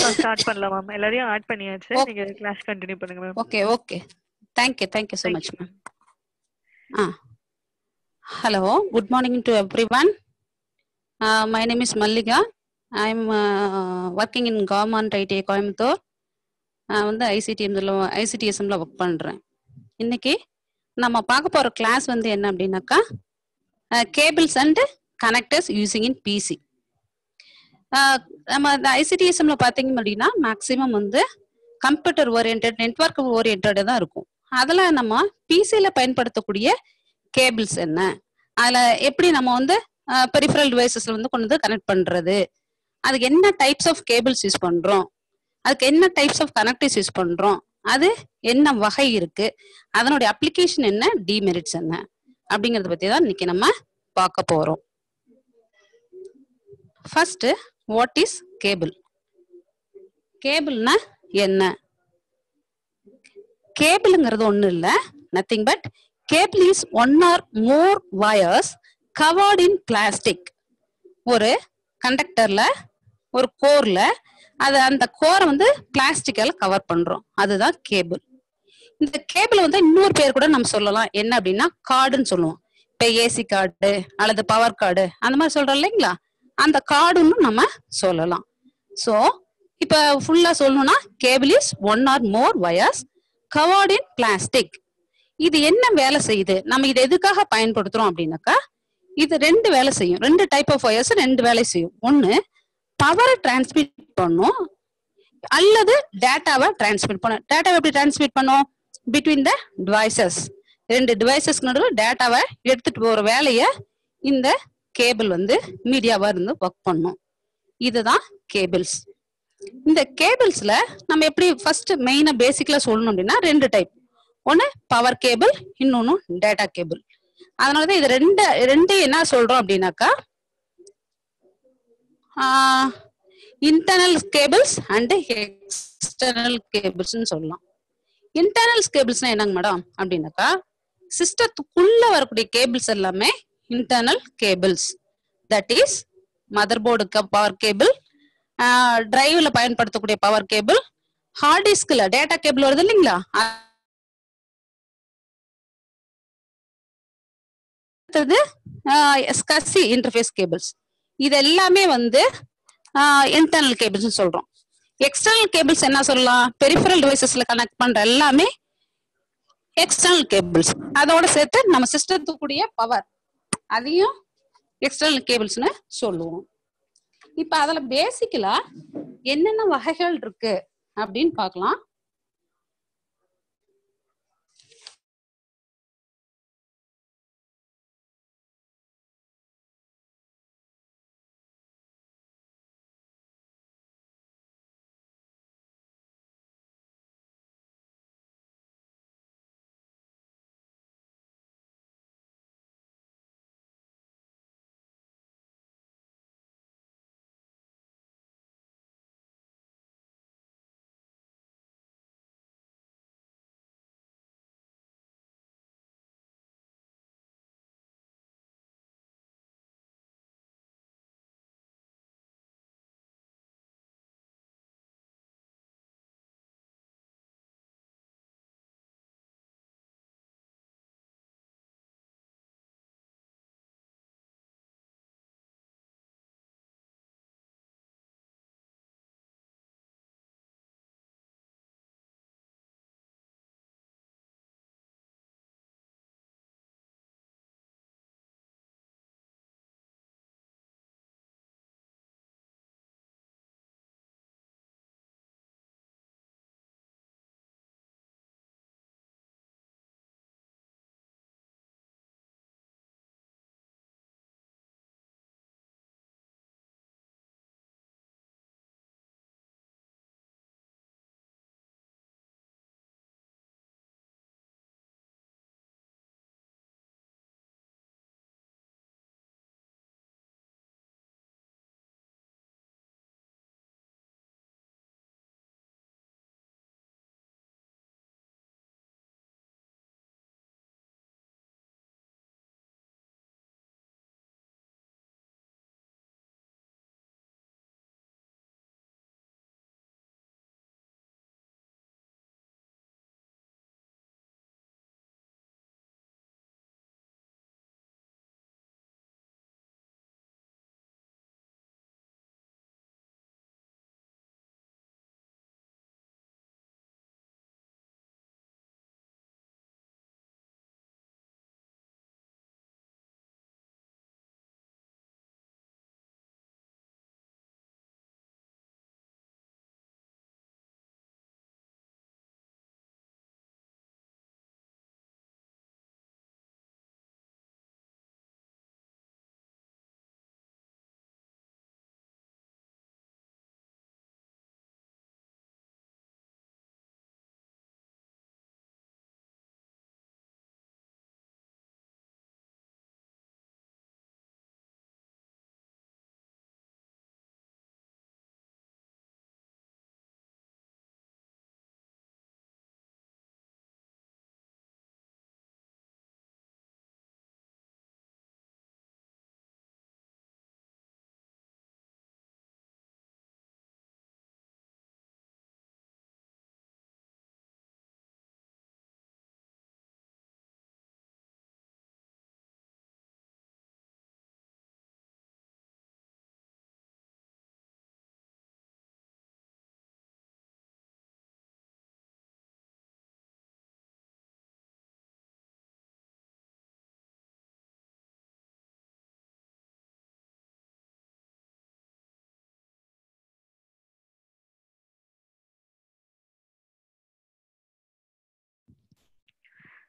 Start பண்ணலாம் ma'am எல்லாரையும் add பண்ணியாச்சு Okay. நீங்க கிளாஸ் கண்டினியூ பண்ணுங்க ma'am okay okay thank you thank you so much ma'am ah hello good morning to everyone my name is Mallika I am working in government IT Coimbatore நான் வந்து ஐசிடிஎம்ல ஐசிடிஎஸ்எம்ல work பண்ணுறேன் இன்னைக்கு நம்ம பார்க்க போகிற கிளாஸ் வந்து என்ன அப்படின்னாக்கா cables and connectors using in PC நம்ம இந்த ஐசிடிஎஸ்எம்ல பார்த்தீங்க அப்படின்னா மேக்ஸிமம் வந்து கம்ப்யூட்டர் ஓரியன்ட் நெட்ஒர்க் ஓரியன்டா தான் இருக்கும் அதுல நம்ம பிசில பயன்படுத்தக்கூடிய கேபிள்ஸ் என்ன அதுல எப்படி நம்ம வந்து பெரிஃபரல் டிவைசஸ்ல வந்து கொண்டு வந்து கனெக்ட் பண்றது அதுக்கு என்ன டைப்ஸ் ஆஃப் கேபிள்ஸ் யூஸ் பண்றோம் அதுக்கு என்ன டைப்ஸ் ஆஃப் கனெக்டிவ்ஸ் யூஸ் பண்றோம் அது என்ன வகை இருக்கு அதனுடைய அப்ளிகேஷன் என்ன டிமெரிட்ஸ் என்ன அப்படிங்கறத பத்தி தான் இன்னைக்கு நம்ம பார்க்க போறோம் ஃபர்ஸ்ட் வாட் இஸ் கேபிள் கேபிள்னா என்ன கேபிள்ங்கிறது ஒண்ணு இல்ல nothing but cable is one or more wires covered in plastic ஒரு கண்டக்டர்ல ஒரு கோர்ல அது அந்த கோரை வந்து பிளாஸ்டிக்கால கவர் பண்றோம் அதுதான் கேபிள் இந்த கேபிள் வந்து இன்னொரு பேர் கூட நம்ம சொல்லலாம் என்ன அப்படின்னா கார்டுன்னு சொல்லுவோம் இப்ப ஏசி கார்டு அல்லது பவர் கார்டு அந்த மாதிரி சொல்றோம் இல்லைங்களா அந்த கார்டுன்னு நம்ம சொல்லலாம் சோ இப்ப ஃபுல்லா சொல்லணும்னா cable is one or more wires covered in plastic இது என்ன வேலை செய்யுது நம்ம இது எதுக்காக பயன்படுத்துறோம் அப்படின்னாக்கா இது ரெண்டு வேலை செய்யும் ரெண்டு டைப் ஆஃப் ஒயர்ஸ் ரெண்டு வேலை செய்யும் ஒன்னு பவரை டிரான்ஸ்மிட் பண்ணும் அல்லது டேட்டாவை டிரான்ஸ்மிட் பண்ணும் டேட்டாவை எப்படி டிரான்ஸ்மிட் பண்ணும் பிட்வீன் த டிவைசஸ் ரெண்டு டிவைசஸ்க்கு நடுவில் டேட்டாவை எடுத்துட்டு போற வேலையை இந்த கேபிள் வந்து மீடியாவா இருந்து ஒர்க் பண்ணும் இதுதான் கேபிள்ஸ் இந்த கேபிள்ஸ்ல நம்ம எப்படி ஃபர்ஸ்ட் மெயினா பேசிக்கலா சொல்லணும் அப்படின்னா ரெண்டு டைப் ஒன்னு பவர் கேபிள் இன்னொன்னு டேட்டா கேபிள் அதனாலதான் இது ரெண்டு ரெண்டு என்ன சொல்றோம் அப்படின்னாக்கா இன்டர்னல் கேபிள்ஸ் அண்ட் எக்ஸ்டர்னல் கேபிள்ஸ்னு சொல்லலாம் இன்டர்னல் கேபிள்ஸ்னா என்னங்க மேடம் அப்படின்னாக்கா சிஸ்டத்துக்குள்ள வரக்கூடிய கேபிள்ஸ் எல்லாமே internal cables that is mother போர்டுக்கு பவர் கேபிள் டிரைவ்ல பயன்படுத்தக்கூடிய பவர் கேபிள் ஹார்ட் டிஸ்க்ல டேட்டா கேபிள் வருது இல்லைங்களா அடுத்தது ஸ்கசி இன்டர்ஃபேஸ் கேபிள்ஸ் இது எல்லாமே வந்து இன்டர்னல் கேபிள்ஸ் சொல்றோம் எக்ஸ்டர்னல் கேபிள்ஸ் என்ன சொல்லலாம் பெரிஃபரல் டிவைசஸ்ல கனெக்ட் பண்ற எல்லாமே எக்ஸ்டர்னல் கேபிள்ஸ் அதோட சேர்த்து நம்ம சிஸ்டத்துக்குரிய பவர் அதையும் எக்ஸ்டர்னல் கேபிள்ஸ்னு சொல்லுவோம் இப்ப அதுல பேசிக்கலா என்னென்ன வகைகள் இருக்கு அப்படின்னு பார்க்கலாம்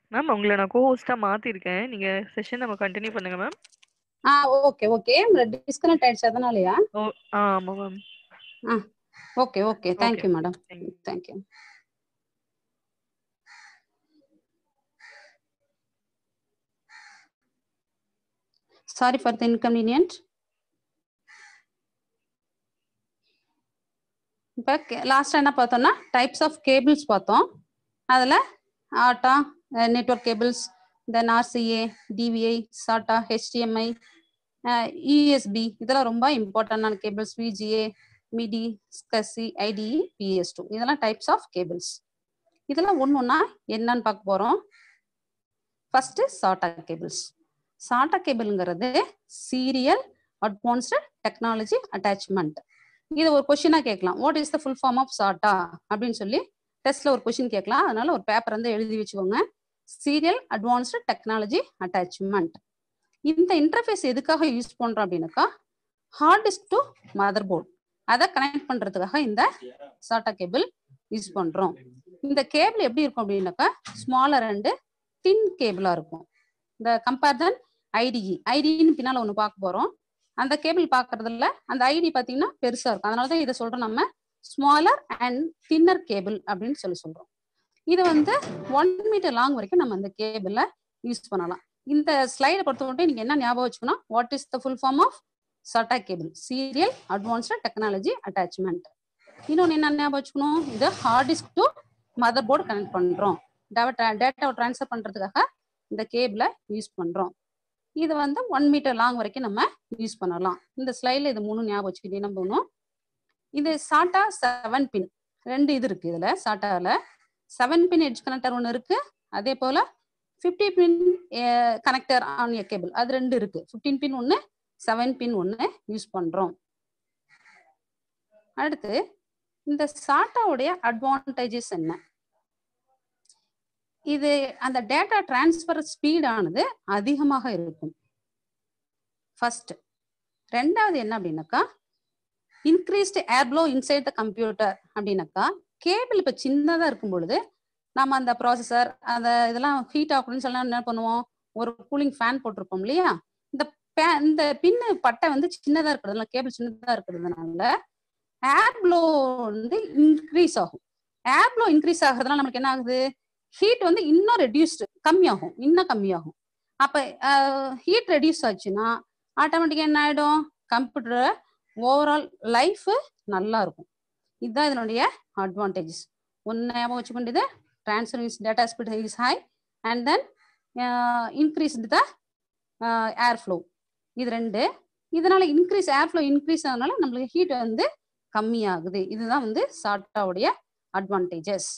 மேம் உங்களை நான் கோஹோஸ்டா மாத்திருக்கேன் நீங்க செஷன் நம்ம கண்டினியூ பண்ணுங்க ma'am ah okay okay disconnect ஆயிடுச்சு அதனாலயா ஓ ஆ ஆமா ma'am okay okay thank you madam Thank you. Thank you sorry for the inconvenient இப்போ லாஸ்ட்டாக என்ன பார்த்தோம்னா டைப்ஸ் ஆஃப் கேபிள்ஸ் பார்த்தோம் அதில் ATA network cables then RCA DVI SATA HDMI ESP இதெல்லாம் ரொம்ப இம்பார்ட்டண்டான கேபிள்ஸ் விஜிஏ மிடி ஸ்கசி ஐடிஇ பிஎஸ் டூ இதெல்லாம் டைப்ஸ் ஆஃப் கேபிள்ஸ் இதெல்லாம் ஒன்று ஒன்றா என்னன்னு பார்க்க போகிறோம் ஃபர்ஸ்ட் சாட்டா கேபிள்ஸ் சாட்டா கேபிள்ங்கிறது சீரியல் அட்வான்ஸ்டு டெக்னாலஜி அட்டாச்மெண்ட் இது ஒரு கொஷினா கேட்கலாம் what is the full form of SATA அப்படின்னு சொல்லி டெஸ்ட்ல ஒரு கொஷின் கேட்கலாம் அதனால ஒரு பேப்பர் வந்து எழுதி வச்சுக்கோங்க சீரியல் அட்வான்ஸ்டு டெக்னாலஜி அட்டாச்மெண்ட் இந்த இன்டர்ஃபேஸ் எதுக்காக யூஸ் பண்றோம் அப்படின்னாக்கா hard disk to motherboard அதை கனெக்ட் பண்றதுக்காக இந்த சாட்டா கேபிள் யூஸ் பண்றோம் இந்த கேபிள் எப்படி இருக்கும் அப்படின்னாக்கா ஸ்மாலர் அண்டு தின் கேபிளா இருக்கும் இந்த கம்பேர் தன் ஐடிஇ ஐடின்னு பின்னால ஒன்று பார்க்க போறோம் அந்த கேபிள் பார்க்கறதுல அந்த ஐடி பார்த்தீங்கன்னா பெருசா இருக்கும் அதனால தான் இதை சொல்றோம் நம்ம ஸ்மாலர் அண்ட் தின்னர் கேபிள் அப்படின்னு சொல்லி சொல்றோம் இது வந்து ஒன் மீட்டர் லாங் வரைக்கும் நம்ம அந்த கேபிள யூஸ் பண்ணலாம் இந்த ஸ்லைடை பொறுத்த மட்டும் நீங்க என்ன ஞாபகம் வச்சுக்கணும் what is the full form of SATA cable serial advanced technology attachment இன்னொன்று என்ன ஞாபகம் வச்சுக்கணும் இது hard disk to motherboard connect பண்றோம் டேட்டாவை ட்ரான்ஸ்ஃபர் பண்றதுக்காக இந்த கேபிளை யூஸ் பண்றோம் இது வந்து ஒன் மீட்டர் லாங் வரைக்கும் நம்ம யூஸ் பண்ணலாம் இந்த ஸ்லைடில் இது மூணு ஞாபகம் வச்சுக்கிட்டே என்ன பண்ணணும் இது சாட்டா செவன் பின் ரெண்டு இது இருக்கு இதுல சாட்டால செவன் பின் எட்ஜ் கனெக்டர் ஒன்று இருக்கு அதே போல fifty pin connector on a cable அது ரெண்டு இருக்கு ஃபிஃப்டீன் பின் ஒன்று செவன் பின் ஒன்று யூஸ் பண்றோம் அடுத்து இந்த சாட்டாவுடைய அட்வான்டேஜஸ் என்ன இது அந்த டேட்டா டிரான்ஸ்ஃபர் ஸ்பீடானது அதிகமாக இருக்கும் ஃபர்ஸ்ட் ரெண்டாவது என்ன அப்படின்னாக்கா increased airflow inside the computer அப்படின்னாக்கா கேபிள் இப்போ சின்னதாக இருக்கும் பொழுது நம்ம அந்த ப்ராசஸர் அந்த இதெல்லாம் ஹீட் ஆகணும்னு சொல்லலாம் என்ன பண்ணுவோம் ஒரு கூலிங் ஃபேன் போட்டிருப்போம் இல்லையா இந்த பே- இந்த பின்னு பட்டை வந்து சின்னதாக இருக்கிறதுனால கேபிள் சின்னதாக இருக்கிறதுனால ஏர்ப்ளோ வந்து இன்க்ரீஸ் ஆகும் ஏர்ப்ளோ இன்க்ரீஸ் ஆகிறதுனால நமக்கு என்ன ஆகுது ஹீட் வந்து இன்னும் ரெடியூஸ்டு கம்மியாகும் இன்னும் கம்மியாகும் அப்போ ஹீட் ரெடியூஸ் ஆச்சுன்னா ஆட்டோமேட்டிக்காக என்ன ஆகிடும் கம்ப்யூட்டர் ஓவரால் லைஃப் நல்லா இருக்கும் இதுதான் இதனுடைய அட்வான்டேஜஸ் ஒன்று ஞாபகம் வச்சுக்கொண்டது transfer is data speed is high and then increase the air flow இது ரெண்டு இதனால இன்க்ரீஸ் ஏர் ஃப்ளோ இன்க்ரீஸ் ஆனதுனால நம்மளுக்கு ஹீட் வந்து கம்மியாகுது இதுதான் வந்து சாட்டாவுடைய அட்வான்டேஜஸ்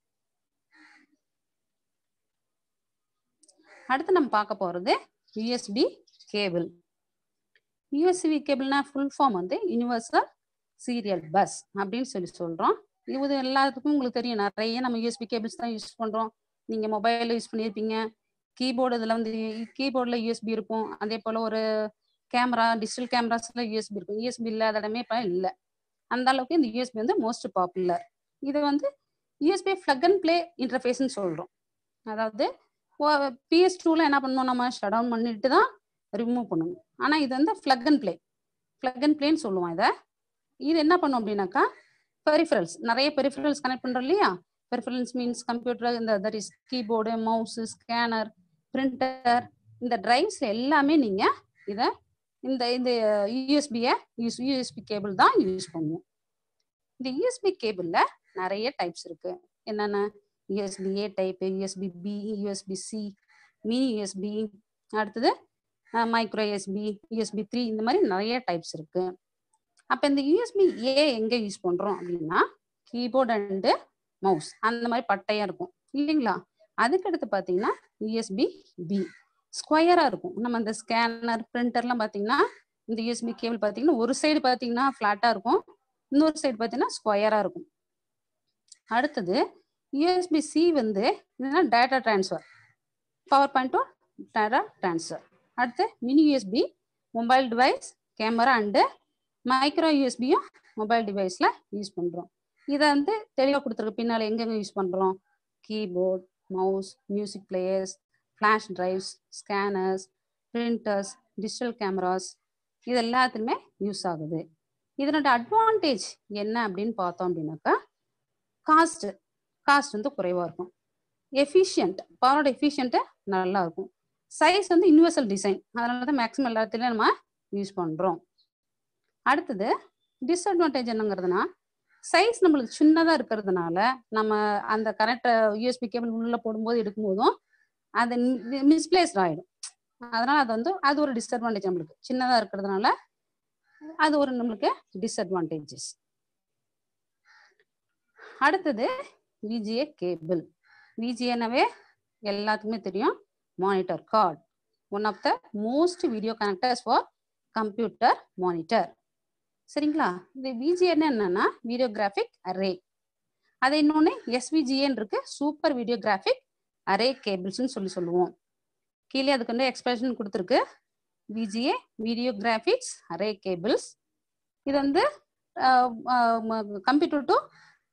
அடுத்து நம்ம பார்க்க போறது யூஎஸ்பி கேபிள் யூஎஸ்பி கேபிள்னா ஃபுல் ஃபார்ம் வந்து யுனிவர்சல் சீரியல் பஸ் அப்படின்னு சொல்லி சொல்றோம் இது எல்லாத்துக்கும் உங்களுக்கு தெரியும் நிறைய நம்ம யூஎஸ்பி கேபிள்ஸ் தான் யூஸ் பண்றோம் நீங்க மொபைல்ல யூஸ் பண்ணியிருப்பீங்க கீபோர்டு இதில் வந்து கீபோர்டில் யூஎஸ்பி இருக்கும் அதே போல் ஒரு கேமரா டிஜிட்டல் கேமராஸ்ல யூஎஸ்பி இருக்கும் யூஎஸ்பி இல்லாத இடமே இப்போ இல்லை அந்த அளவுக்கு இந்த யூஎஸ்பி வந்து மோஸ்ட் பாப்புலர் இது வந்து யூஎஸ்பி ஃப்ளக் அண்ட் ப்ளே இன்டர்ஃபேஸ்னு சொல்கிறோம் அதாவது பிஎஸ் டூவில் என்ன பண்ணணும் நம்ம ஷட் டவுன் பண்ணிட்டு தான் ரிமூவ் பண்ணணும் ஆனால் இது வந்து plug and play plug and ப்ளேன்னு சொல்லுவோம் இதை இது என்ன பண்ணும் அப்படின்னாக்கா பெரிஃபரல்ஸ் நிறைய பெரிஃபரல்ஸ் கனெக்ட் பண்ணுறோம் இல்லையா பெரிஃபரல்ஸ் மீன்ஸ் கம்ப்யூட்டர் இந்த that is keyboard mouse scanner printer இந்த டிரைவ்ஸ் எல்லாமே நீங்கள் இதை இந்த இந்த யூஎஸ்பியை யூஸ் யூஎஸ்பி கேபிள் தான் யூஸ் பண்ணுவோம் இந்த யூஎஸ்பி கேபிளில் நிறைய டைப்ஸ் இருக்கு என்னென்ன USB A type USB B USB C mini USB அடுத்தது மைக்ரோ யூஎஸ்பி யூஎஸ்பி த்ரீ இந்த மாதிரி நிறைய டைப்ஸ் இருக்கு அப்போ இந்த யூஎஸ்பி ஏ எங்கே யூஸ் பண்ணுறோம் அப்படின்னா கீபோர்ட் அண்டு மவுஸ் அந்த மாதிரி பட்டையாக இருக்கும் இல்லைங்களா அதுக்கடுத்து பார்த்தீங்கன்னா யூஎஸ்பி பி ஸ்கொயராக இருக்கும் நம்ம அந்த ஸ்கேனர் பிரிண்டர்லாம் பார்த்தீங்கன்னா இந்த யூஎஸ்பி கேபிள் பார்த்தீங்கன்னா ஒரு சைடு பார்த்தீங்கன்னா ஃப்ளாட்டாக இருக்கும் இன்னொரு சைடு பார்த்தீங்கன்னா ஸ்கொயராக இருக்கும் அடுத்தது யூஎஸ்பி சி வந்து இதுனா data transfer power point to data transfer அடுத்து mini USB mobile device camera and micro யூஎஸ்பியும் மொபைல் டிவைஸில் யூஸ் பண்ணுறோம் இதை வந்து தெளிவாக கொடுத்துருக்கு பின்னால் எங்கெங்க யூஸ் பண்ணுறோம் keyboard mouse music players flash drives scanners printers digital cameras இது எல்லாத்துக்குமே யூஸ் ஆகுது இதனோட அட்வான்டேஜ் என்ன அப்படின்னு பார்த்தோம் அப்படின்னாக்கா காஸ்ட் காஸ்ட் வந்து குறைவாக இருக்கும் எஃபிஷியன்ட் பவரோட எஃபிஷியன்ட்டு நல்லா இருக்கும் சைஸ் வந்து யூனிவர்சல் டிசைன் அதனால தான் மேக்ஸிமம் எல்லாத்துலேயும் நம்ம யூஸ் பண்ணுறோம் அடுத்தது டிஸ்அட்வான்டேஜ் என்னங்கிறதுனா சைஸ் நம்மளுக்கு சின்னதாக இருக்கிறதுனால நம்ம அந்த கரெக்ட் யூஎஸ்பி கேபிள் உள்ள போடும்போது எடுக்கும்போதும் அது மிஸ்பிளேஸ்ட் ஆகிடும் அதனால அது வந்து அது ஒரு டிஸ்அட்வான்டேஜ் நம்மளுக்கு சின்னதாக இருக்கிறதுனால அது ஒரு நம்மளுக்கு டிஸ்அட்வான்டேஜஸ் அடுத்தது விஜிஏ கேபிள் விஜிஏனாவே எல்லாத்துக்குமே தெரியும் monitor card one of the most video connectors for computer monitor சரிங்களா இது விஜிஏன்னு என்னன்னா வீடியோகிராஃபிக் அரே அது இன்னொன்று எஸ்விஜிஏன்னு இருக்கு சூப்பர் வீடியோகிராஃபிக் அரே கேபிள்ஸ்னு சொல்லி சொல்லுவோம் கீழே அதுக்கு வந்து எக்ஸ்பிரஷன் கொடுத்துருக்கு VGA video graphics array cables இது வந்து கம்ப்யூட்டர் டு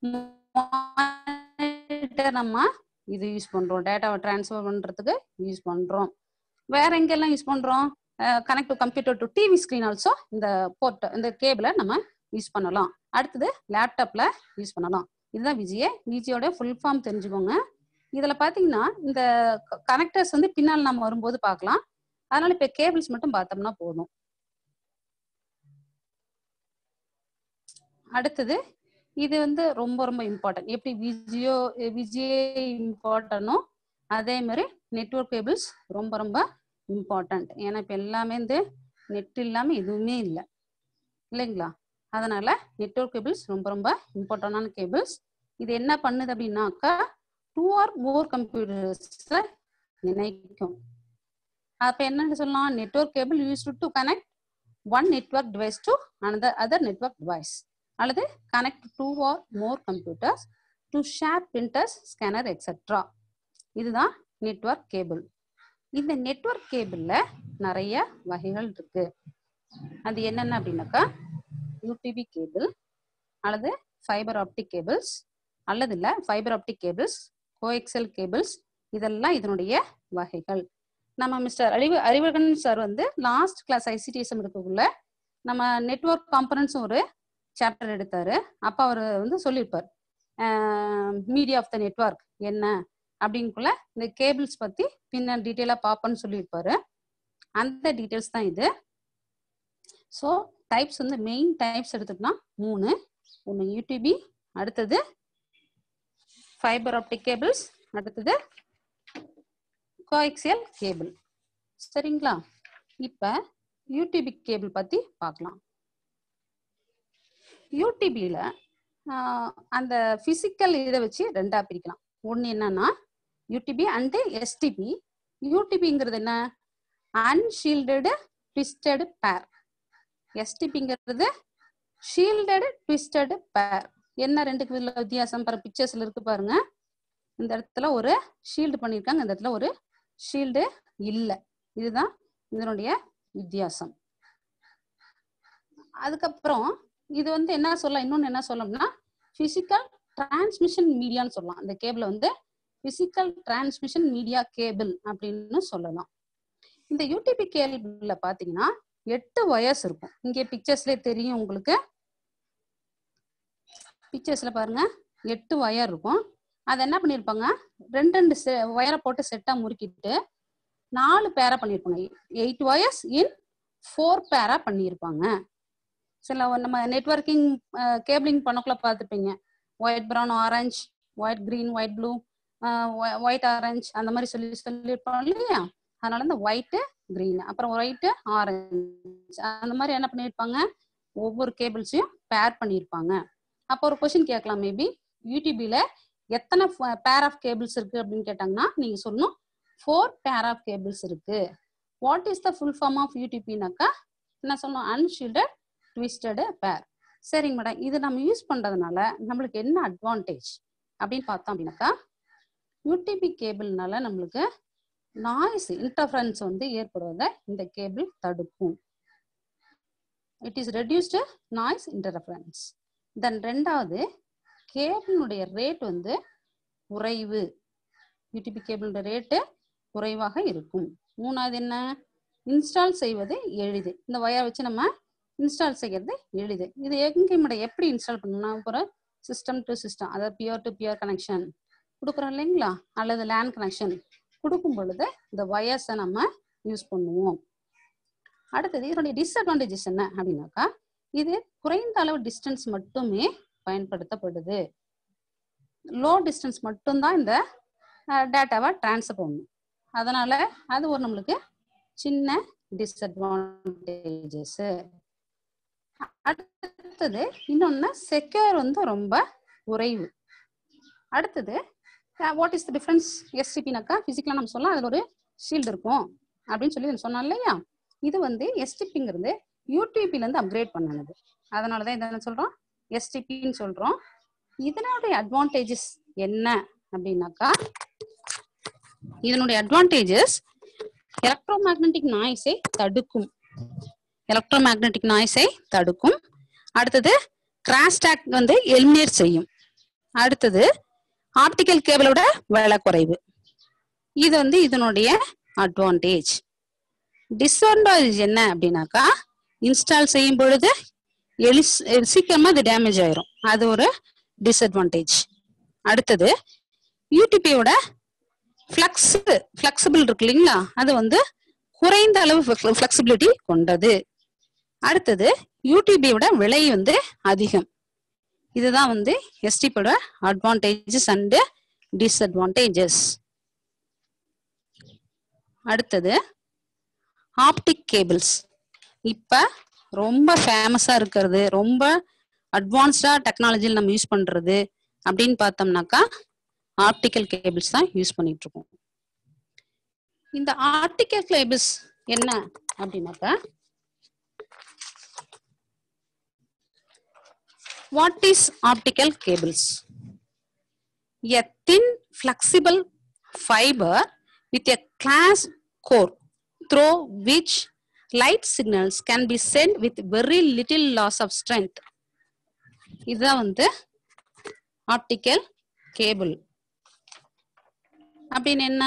நம்ம இது யூஸ் பண்றோம் டேட்டாவை டிரான்ஸ்ஃபர் பண்றதுக்கு யூஸ் பண்றோம் வேற எங்கெல்லாம் யூஸ் பண்றோம் connect to computer to TV screen also இந்த போர்ட் இந்த கேபிளை நம்ம யூஸ் பண்ணலாம் அடுத்தது லேப்டாப்ல யூஸ் பண்ணலாம் இதுதான் விஜிஏ விஜியோட ஃபுல் ஃபார்ம் தெரிஞ்சுக்கோங்க இதுல பாத்தீங்கன்னா இந்த கனெக்டர்ஸ் வந்து பின்னால் நம்ம வரும்போது பார்க்கலாம் அதனால இப்ப கேபிள்ஸ் மட்டும் பார்த்தோம்னா போதும் அடுத்தது இது வந்து ரொம்ப ரொம்ப இம்பார்ட்டன்ட் எப்படி விஜியோ விஜிஏ இம்பார்ட்டனோ அதே மாதிரி நெட்ஒர்க் கேபிள்ஸ் ரொம்ப ரொம்ப இம்பார்ட்டன்ட் ஏன்னா இப்போ எல்லாமே வந்து நெட் இல்லாமல் எதுவுமே இல்லை இல்லைங்களா அதனால நெட்ஒர்க் கேபிள்ஸ் ரொம்ப ரொம்ப இம்பார்ட்டண்டான கேபிள்ஸ் இது என்ன பண்ணுது அப்படின்னாக்கா டூ ஆர் மோர் கம்ப்யூட்டர்ஸை இணைக்கும் அப்போ என்னன்னு சொல்லலாம் network cable use to connect one network device to another other network device அல்லது connect two or more computers to share printers scanner etcetera இதுதான் நெட்ஒர்க் கேபிள் இந்த நெட்ஒர்க் கேபிள்ல நிறைய வகைகள் இருக்கு அது என்னென்ன அப்படின்னாக்கா யூடிபி கேபிள் அல்லது ஃபைபர் ஆப்டிக் கேபிள்ஸ் அல்லது இல்லை fibre optic cables coaxial cables இதெல்லாம் இதனுடைய வகைகள் நம்ம மிஸ்டர் அறிவு அறிவகன் சார் வந்து லாஸ்ட் கிளாஸ் ஐசிடிஎஸ்எம் இருக்கக்குள்ள நம்ம நெட்ஒர்க் காம்பனன்ஸும் ஒரு சாப்டர் எடுத்தாரு அப்போ அவர் வந்து சொல்லியிருப்பார் மீடியா ஆஃப் த நெட்ஒர்க் என்ன அப்படிங்குள்ள இந்த கேபிள்ஸ் பற்றி பின்ன டீட்டெயிலாக பார்ப்போன்னு சொல்லியிருப்பாரு அந்த டீட்டெயில்ஸ் தான் இது ஸோ டைப்ஸ் வந்து மெயின் டைப்ஸ் எடுத்துட்டோம்னா மூணு ஒன்று யூடிபி அடுத்தது ஃபைபர் ஆப்டிக் கேபிள்ஸ் அடுத்தது கோஎக்சியல் கேபிள் சரிங்களா இப்போ யூடிபி கேபிள் பற்றி பார்க்கலாம் யூடிபியில் அந்த ஃபிசிக்கல் இதை வச்சு ரெண்டாக பிரிக்கலாம் ஒன்று என்னன்னா யூடிபி அண்டு எஸ்டிபி யூடிபிங்கிறது என்ன அன்ஷீல்டடு ட்விஸ்டடு பேர் எஸ்டிபிங்கிறது ஷீல்டடு ட்விஸ்டடு பேர் என்ன ரெண்டுக்கு இதுல வித்தியாசம் பாரு பிக்சர்ஸ்ல இருக்கு பாருங்க இந்த இடத்துல ஒரு ஷீல்டு பண்ணியிருக்காங்க இந்த இடத்துல ஒரு ஷீல்டு இல்லை இதுதான் இதனுடைய வித்தியாசம் அதுக்கப்புறம் இது வந்து என்ன சொல்லலாம் இன்னொன்று என்ன சொல்லணும்னா பிசிக்கல் டிரான்ஸ்மிஷன் மீடியான்னு சொல்லலாம் இந்த கேபிள் வந்து பிசிக்கல் டிரான்ஸ்மிஷன் மீடியா கேபிள் அப்படின்னு சொல்லலாம் இந்த யூடிபி கேபிள்ல பாத்தீங்கன்னா எட்டு ஒயர்ஸ் இருக்கும் இங்கே பிக்சர்ஸ்லேயே தெரியும் உங்களுக்கு பிக்சர்ஸ்ல பாருங்க எட்டு ஒயர் இருக்கும் அதை என்ன பண்ணியிருப்பாங்க ரெண்டு ரெண்டு ஒயரை போட்டு செட்டா முறுக்கிட்டு நாலு பேரா பண்ணியிருப்பாங்க எயிட் ஒயர்ஸ் இன் ஃபோர் பேரா பண்ணியிருப்பாங்க சில நம்ம நெட்ஒர்க்கிங் கேபிளிங் பண்ணக்குள்ள பார்த்துப்பீங்க white brown orange white green white blue white orange அந்த மாதிரி சொல்லி சொல்லியிருப்போம் இல்லையா அதனால இந்த ஒயிட்டு கிரீன் அப்புறம் ஒயிட்டு ஆரஞ்சு அந்த மாதிரி என்ன பண்ணியிருப்பாங்க ஒவ்வொரு கேபிள்ஸையும் பேர் பண்ணியிருப்பாங்க அப்போ ஒரு கொஸ்டின் கேட்கலாம் மேபி யூடிபியில் எத்தனை பேர் ஆஃப் கேபிள்ஸ் இருக்கு அப்படின்னு கேட்டாங்கன்னா நீங்க சொல்லணும் ஃபோர் பேர் ஆஃப் கேபிள்ஸ் இருக்கு what is the full form of யூடிபினாக்கா என்ன சொல்லணும் அன்ஷீல்டட் ட்விஸ்டடு பேர் சரிங்க மேடம் இது நம்ம யூஸ் பண்றதுனால நம்மளுக்கு என்ன அட்வான்டேஜ் அப்படின்னு பார்த்தோம் அப்படின்னாக்கா யூடிபி கேபிள்னால நம்மளுக்கு நாய்ஸ் இன்டர்ஃபரன்ஸ் வந்து ஏற்படுவதை இந்த கேபிள் தடுக்கும் it is reduced noise interference then ரெண்டாவது கேபிளுடைய ரேட் வந்து குறைவு யூடிபி கேபிளோட ரேட்டு குறைவாக இருக்கும் மூணாவது என்ன இன்ஸ்டால் செய்வது எளிது இந்த ஒயர் வச்சு நம்ம இன்ஸ்டால் செய்யறது எளிது இது எங்க எப்படி இன்ஸ்டால் பண்ணணும் ஒரு சிஸ்டம் டு சிஸ்டம் அதாவது பியர் டு பியர் கனெக்ஷன் கொடுக்குறோம் இல்லைங்களா அல்லது லேண்ட் கனெக்ஷன் கொடுக்கும் பொழுது இந்த ஒயர்ஸை நம்ம யூஸ் பண்ணுவோம் அடுத்தது இதனுடைய டிஸ்அட்வான்டேஜஸ் என்ன அப்படின்னாக்கா இது குறைந்த அளவு டிஸ்டன்ஸ் மட்டுமே பயன்படுத்தப்படுது லோ டிஸ்டன்ஸ் மட்டும்தான் இந்த டேட்டாவை ட்ரான்ஸ்ஃபர் பண்ணணும் அதனால அது ஒரு நம்மளுக்கு சின்ன டிஸ்அட்வான்டேஜஸ் அடுத்தது இன்னொன்னு செக்யூர் வந்து ரொம்ப குறைவு அடுத்தது வாட் இஸ் த டிஃபரன்ஸ் எஸ்டிபினாக்கா பிசிக்கலா நம்ம சொல்லலாம் அதுல ஒரு ஷீல்டு இருக்கும் அப்படின்னு சொல்லி சொன்னோம் இல்லையா இது வந்து எஸ்டிபிங்கிறது யூடிபில இருந்து அப்கிரேட் பண்ணனது அதனால தான் இதை சொல்றோம் எஸ்டிபின்னு சொல்றோம் இதனுடைய அட்வான்டேஜஸ் என்ன அப்படின்னாக்கா இதனுடைய அட்வான்டேஜஸ் எலக்ட்ரோ மேக்னட்டிக் நாய்ஸை தடுக்கும் எலக்ட்ரோ மேக்னட்டிக் நாய்ஸை தடுக்கும் அடுத்தது கிராஸ் டாக் வந்து எலிமினேட் செய்யும் அடுத்தது ஆப்டிக்கல் கேபிளோட விலை குறைவு இது வந்து இதனுடைய அட்வான்டேஜ் டிஸ்அட்வான்டேஜ் என்ன அப்படின்னாக்கா இன்ஸ்டால் செய்யும் பொழுது எலி சீக்கிரமா அது டேமேஜ் ஆயிரும் அது ஒரு டிஸ்அட்வான்டேஜ் அடுத்தது யூடிபியோட ஃப்ளக்ஸ் ஃப்ளெக்சிபிள் இருக்கு இல்லைங்களா அது வந்து குறைந்த அளவு ஃப்ளெக்சிபிலிட்டி கொண்டது அடுத்தது யூடிபியோட விலை வந்து அதிகம் இதுதான் வந்து எஸ்டிபியோட அட்வான்டேஜஸ் அண்ட் டிஸ்அட்வான்டேஜஸ் அடுத்தது ஆப்டிக் கேபிள்ஸ் இப்ப ரொம்ப ஃபேமஸா இருக்கிறது ரொம்ப அட்வான்ஸ்டா டெக்னாலஜியில் நம்ம யூஸ் பண்றது அப்படின்னு பார்த்தோம்னாக்கா ஆப்டிக்கல் கேபிள்ஸ் தான் யூஸ் பண்ணிட்டு இருக்கோம் இந்த ஆப்டிக்கல் கேபிள்ஸ் என்ன அப்படின்னாக்கா what is optical cables a thin flexible fiber with a glass core through which light signals can be sent with very little loss of strength இதுதான் வந்து ஆப்டிக்கல் கேபிள் அப்படின்னு என்ன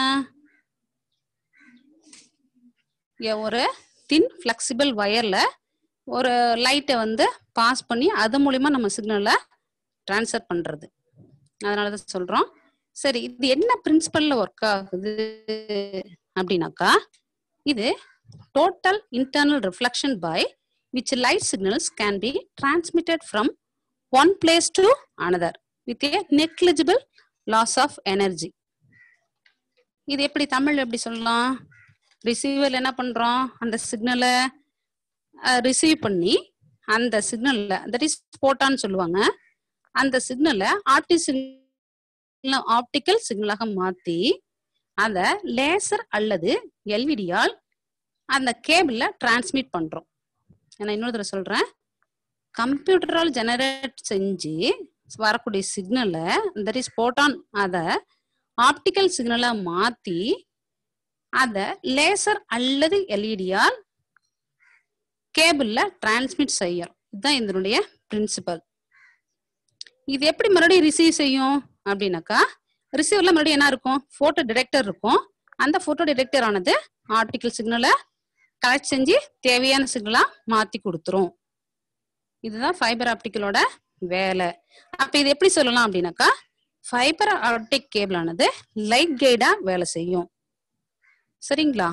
இங்க ஒரு தின் ஃப்ளெக்சிபிள் வயர்ல ஒரு லைட்டை வந்து பாஸ் பண்ணி அது மூலியமா நம்ம சிக்னலை ட்ரான்ஸ்ஃபர் பண்றது அதனால தான் சொல்றோம் சரி இது என்ன பிரின்சிபல்ல ஒர்க் ஆகுது அப்படின்னாக்கா இது total internal reflection by which light signals can be transmitted from one place to another with a negligible loss of energy இது எப்படி தமிழ் எப்படி சொல்லலாம் ரிசீவர் என்ன பண்றோம் அந்த சிக்னலை ரிசீவ் பண்ணி அந்த சிக்னல்ல தட் இஸ் போட்டான்னு சொல்லுவாங்க அந்த சிக்னலை ஆப்டி சிக்னல் ஆப்டிக்கல் சிக்னலாக மாத்தி அத லேசர் அல்லது எல்விடியால் அந்த கேபிள்ல டிரான்ஸ்மிட் பண்றோம் நான் இன்னொரு தடவை சொல்றேன் கம்ப்யூட்டரால் ஜெனரேட் செஞ்சு வரக்கூடிய சிக்னலை தட் இஸ் போட்டான் அதை ஆப்டிக்கல் சிக்னலா மாத்தி அத லேசர் அல்லது எல்இடியால் கேபிள்ல டிரான்ஸ்மிட் செய்யும் இதுதான் இதனுடைய பிரின்சிபல் இது எப்படி மறுபடியும் ரிசீவ் செய்யும் அப்படின்னாக்கா ரிசீவர்ல மறுபடியும் என்ன இருக்கும் போட்டோ டிடெக்டர் இருக்கும் அந்த போட்டோ டிடெக்டர் ஆனது ஆப்டிக்கல் சிக்னலை கலெக்ட் செஞ்சு தேவையான சிக்னலா மாத்தி கொடுத்துரும் இதுதான் ஃபைபர் ஆப்டிக்கலோட வேலை அப்ப இது எப்படி சொல்லலாம் அப்படின்னாக்கா ஃபைபர் ஆப்டிக் கேபிள் ஆனது லைட் கைடா வேலை செய்யும் சரிங்களா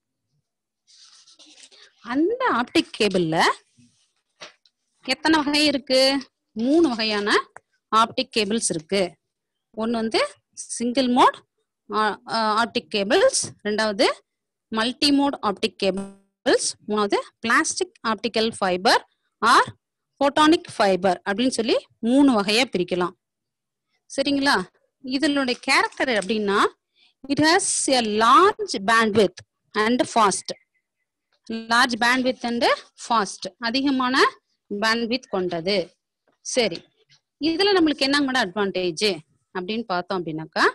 அந்த ஆப்டிக் கேபிள்ல எத்தனை வகை இருக்கு மூணு வகையான ஆப்டிக் கேபிள்ஸ் இருக்கு ஒன்று வந்து சிங்கிள் மோட் ஆப்டிக் கேபிள்ஸ் ரெண்டாவது மல்டி மோட் ஆப்டிக் கேபிள்ஸ் மூணாவது plastic optical fibre or photonic fibre அப்படின்னு சொல்லி மூணு வகையா பிரிக்கலாம் சரிங்களா இதனுடைய கேரக்டர் அப்படின்னா it has a large bandwidth and fast large bandwidth and fast அதிகமான பேண்ட்வித் கொண்டது சரி இதுல நம்மளுக்கு என்ன கூட அட்வான்டேஜ் அப்படின்னு பார்த்தோம் அப்படின்னாக்கா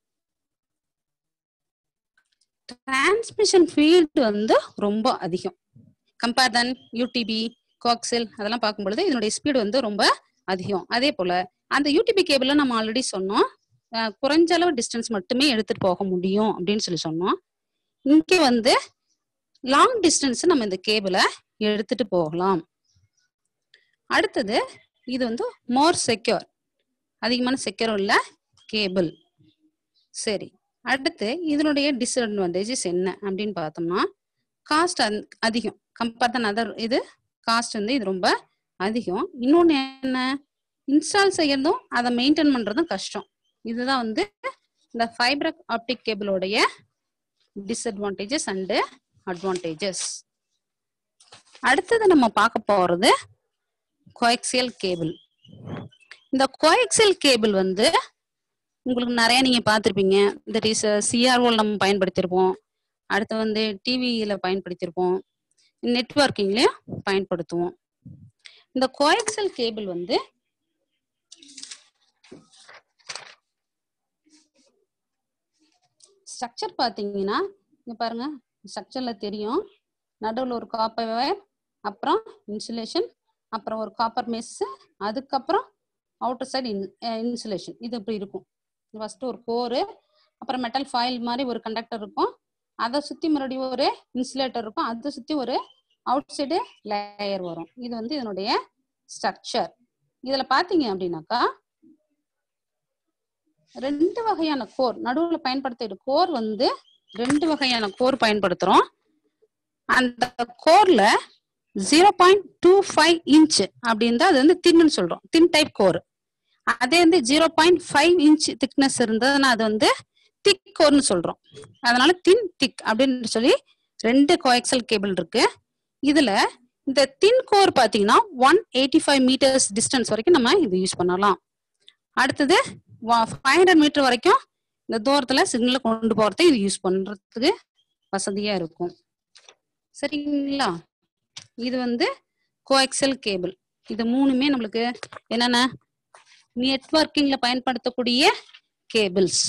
டிரான்ஸ்மிஷன் ஃபீல்டு வந்து ரொம்ப அதிகம் கம்பேர் தன் யூடிபி கோக்செல் அதெல்லாம் பார்க்கும் பொழுது இதனுடைய ஸ்பீடு வந்து ரொம்ப அதிகம் அதே போல அந்த யூடிபி கேபிள்ல நம்ம ஆல்ரெடி சொன்னோம் அஹ், குறைஞ்ச அளவு டிஸ்டன்ஸ் மட்டுமே எடுத்துட்டு போக முடியும் அப்படின்னு சொல்லி சொன்னோம் இங்க வந்து லாங் டிஸ்டன்ஸ் நம்ம இந்த கேபிளை எடுத்துட்டு போகலாம் அடுத்தது இது வந்து மோர் செக்யூர் அதிகமான செக்யூர் உள்ள கேபிள் சரி அடுத்து இதனுடைய டிஸ்அட்வான்டேஜஸ் என்ன அப்படின்னு பார்த்தோம்னா காஸ்ட் அதிகம் கம்பேர் தன் அதர் இது காஸ்ட் வந்து இது ரொம்ப அதிகம் இன்னொன்று என்ன இன்ஸ்டால் செய்யறதும் அதை மெயின்டைன் பண்றதும் கஷ்டம் இதுதான் வந்து இந்த ஃபைபர் ஆப்டிக் கேபிளோடைய டிஸ்அட்வான்டேஜஸ் அண்டு அட்வான்டேஜஸ் அடுத்தது நம்ம பார்க்க போறது கோஎக்சியல் கேபிள் இந்த கோஎக்சியல் கேபிள் வந்து உங்களுக்கு நிறைய நீங்க பார்த்துருப்பீங்க இந்த சிஆர்ஓ நம்ம பயன்படுத்தியிருப்போம் அடுத்து வந்து டிவியில பயன்படுத்தியிருப்போம் நெட்ஒர்க்கிங்லயும் பயன்படுத்துவோம் இந்த கோஎக்சல் கேபிள் வந்து ஸ்ட்ரக்சர் பார்த்தீங்கன்னா இங்க பாருங்க ஸ்ட்ரக்சர்ல தெரியும் நடுவில் ஒரு காப்பர் வயர் அப்புறம் இன்சுலேஷன் அப்புறம் ஒரு காப்பர் மெஸ் அதுக்கப்புறம் அவுட்டர் சைடு இன்சுலேஷன் இது இப்படி இருக்கும் ஃபர்ஸ்ட் ஒரு கோரு அப்புறம் மெட்டல் ஃபாயில் மாதிரி ஒரு கண்டக்டர் இருக்கும் அதை சுத்தி மறுபடியும் ஒரு இன்சுலேட்டர் இருக்கும் அதை சுத்தி ஒரு அவுட் சைடு லேயர் வரும் இது வந்து இதனுடைய ஸ்ட்ரக்சர் இதுல பாத்தீங்க அப்படின்னாக்கா ரெண்டு வகையான கோர் நடுவுல பயன்படுத்துற கோர் வந்து ரெண்டு வகையான கோர் பயன்படுத்துறோம் அந்த கோர்ல zero point two five inch அப்படின்னு தான் அது வந்து தின்னு சொல்றோம் தின் டைப் கோர் அதே வந்து zero point five inch thickness இருந்ததுன்னா அது வந்து திக் கோர்னு சொல்றோம் அதனால தின் திக் அப்படின்னு சொல்லி ரெண்டு கோஎக்சல் கேபிள் இருக்கு இதுல இந்த தின் கோர் பாத்தீங்கன்னா one eighty five metres distance வரைக்கும் நம்ம இது யூஸ் பண்ணலாம் அடுத்தது ஃபைவ் ஹண்ட்ரட் மீட்டர் வரைக்கும் இந்த தூரத்துல சிக்னலை கொண்டு போறதுக்கு இது யூஸ் பண்றதுக்கு வசதியா இருக்கும் சரிங்களா இது வந்து கோஎக்சல் கேபிள் இது மூணுமே நம்மளுக்கு என்னென்ன நெட்வொர்க்கிங்ல பயன்படுத்தக்கூடிய கேபிள்ஸ்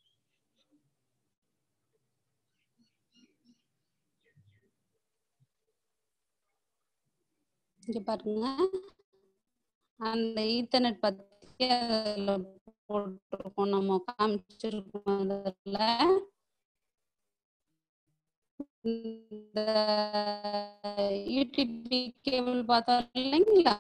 இங்க பாருங்க அந்த ஈத்தர்நெட் பத்தி அதுல போட்டிருக்கோம் நம்ம காமிச்சிருக்கோம் அதுல இந்த யூடிபி கேபிள் பார்த்தோம் இல்லைங்களா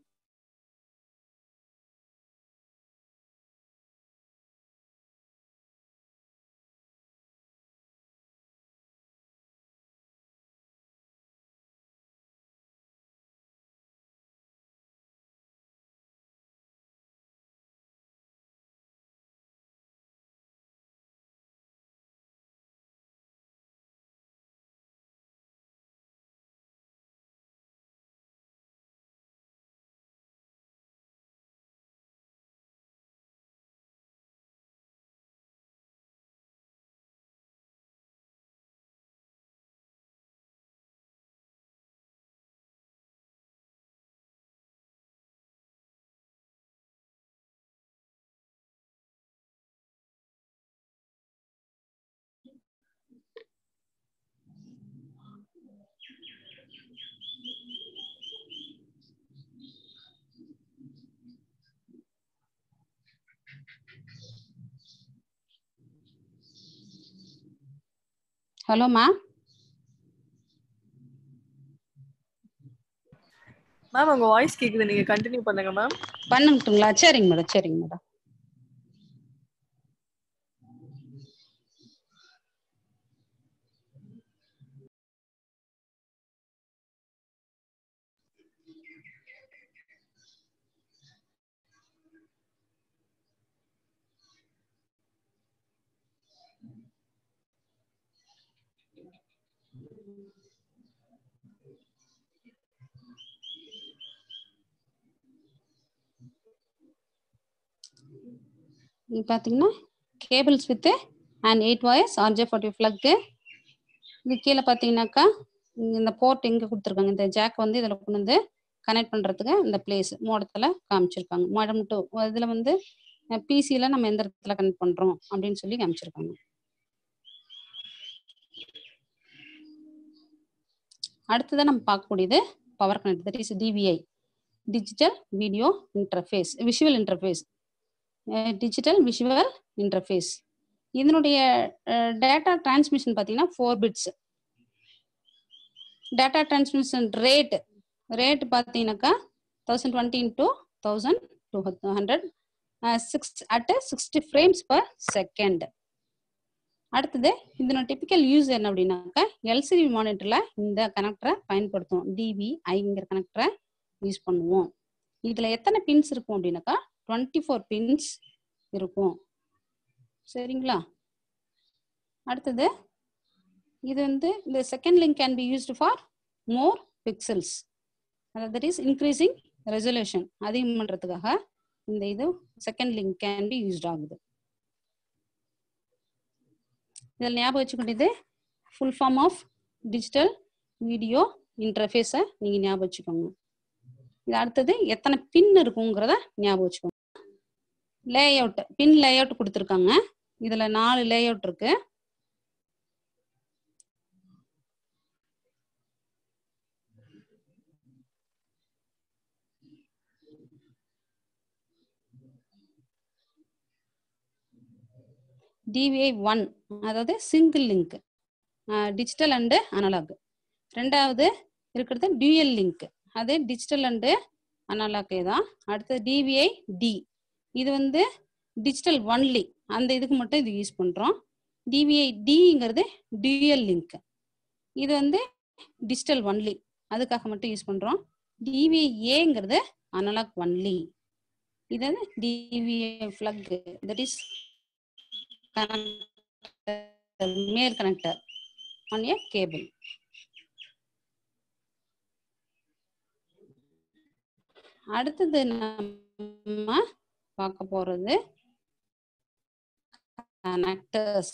ஹலோ மா மேம் உங்க வாய்ஸ் கேக்குது நீங்க கண்டினியூ பண்ணுங்க மேம் பண்ணுங்கட்டுங்களா சரிங்க மேடம் சரிங்க மேடம் இது பார்த்தீங்கன்னா cables with and eight wires RJ forty plug இது கீழே பார்த்தீங்கன்னாக்கா இங்க இந்த போர்ட் எங்கே கொடுத்துருக்காங்க இந்த ஜாக் வந்து இதில் கொண்டு வந்து கனெக்ட் பண்ணுறதுக்கு இந்த பிளேஸ் மோடத்தில் காமிச்சிருக்காங்க மோடம் டூ இதில் வந்து பிசியில் நம்ம எந்த இடத்துல கனெக்ட் பண்ணுறோம் அப்படின்னு சொல்லி காமிச்சிருக்காங்க அடுத்ததான் நம்ம பார்க்கக்கூடியது power connect that is DVI digital video interface visual interface digital visual interface இதனுடைய டேட்டா டிரான்ஸ்மிஷன் பார்த்தீங்கன்னா four bits data transmission rate rate பார்த்தீங்கன்னாக்கா thousand twenty into thousand two hundred six at sixty frames per second அடுத்தது இதனோட typical use என்ன அப்படின்னாக்கா LCD மானிட்டரில் இந்த கனெக்டரை பயன்படுத்துவோம் டிவி ஐங்கிற கனெக்டரை யூஸ் பண்ணுவோம் இதில் எத்தனை பின்ஸ் இருக்கும் அப்படின்னாக்கா டுவெண்ட்டி ஃபோர் பின்ஸ் இருக்கும் சரிங்களா அடுத்தது இது வந்து இந்த second link can be used for more pixels அதாவது தட் இஸ் இன்க்ரீசிங் ரெசல்யூஷன் அதிகம் பண்ணுறதுக்காக இந்த இது second link can be used ஆகுது இதில் ஞாபகம் வச்சுக்கிட்டது full form of digital video இன்டர்ஃபேஸை நீங்கள் ஞாபகம் வச்சுக்கோங்க இது அடுத்தது எத்தனை பின் இருக்குங்கிறத ஞாபகம் வச்சுக்கோங்க lay out pin lay out கொடுத்துருக்காங்க இதில் நாலு லே அவுட் இருக்கு டிவிஐ ஒன் அதாவது single link digital and analogue ரெண்டாவது இருக்கிறது டியூயல் லிங்க் அது டிஜிட்டல் அண்டு அனலாக்கே தான் அடுத்தது டிவிஐ டி இது வந்து டிஜிட்டல் ஒன்லி அந்த இதுக்கு மட்டும் இது யூஸ் பண்ணுறோம் டிவிஐ டிங்கிறது டியூயல் லிங்க் இது வந்து டிஜிட்டல் ஒன்லி அதுக்காக மட்டும் யூஸ் பண்ணுறோம் டிவிஐ ஏங்கிறது அனலாக் ஒன்லி இது வந்து DVI plug that is male connector on a cable அடுத்தது நம்ம பார்க்க போறது கனெக்டர்ஸ்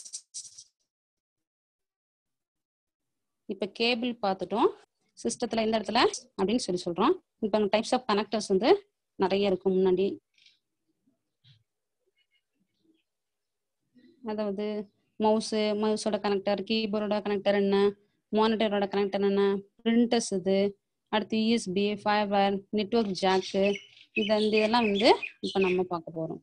இப்ப கேபிள் பார்த்துட்டோம் சிஸ்டத்துல இந்த இடத்துல அப்படின்னு சொல்லி சொல்றோம் இப்ப டைப்ஸ் ஆஃப் கனெக்டர்ஸ் வந்து நிறைய இருக்கும் முன்னாடி அதாவது மவுஸு மவுஸோட கனெக்டர் கீபோர்டோட கனெக்டர் என்ன மானிட்டரோட கனெக்டர் என்ன பிரிண்டர்ஸ் இது அடுத்து யூஎஸ்பி ஃபைபர் நெட்ஒர்க் ஜாக்கு இது அந்த இதெல்லாம் வந்து இப்போ நம்ம பார்க்க போகிறோம்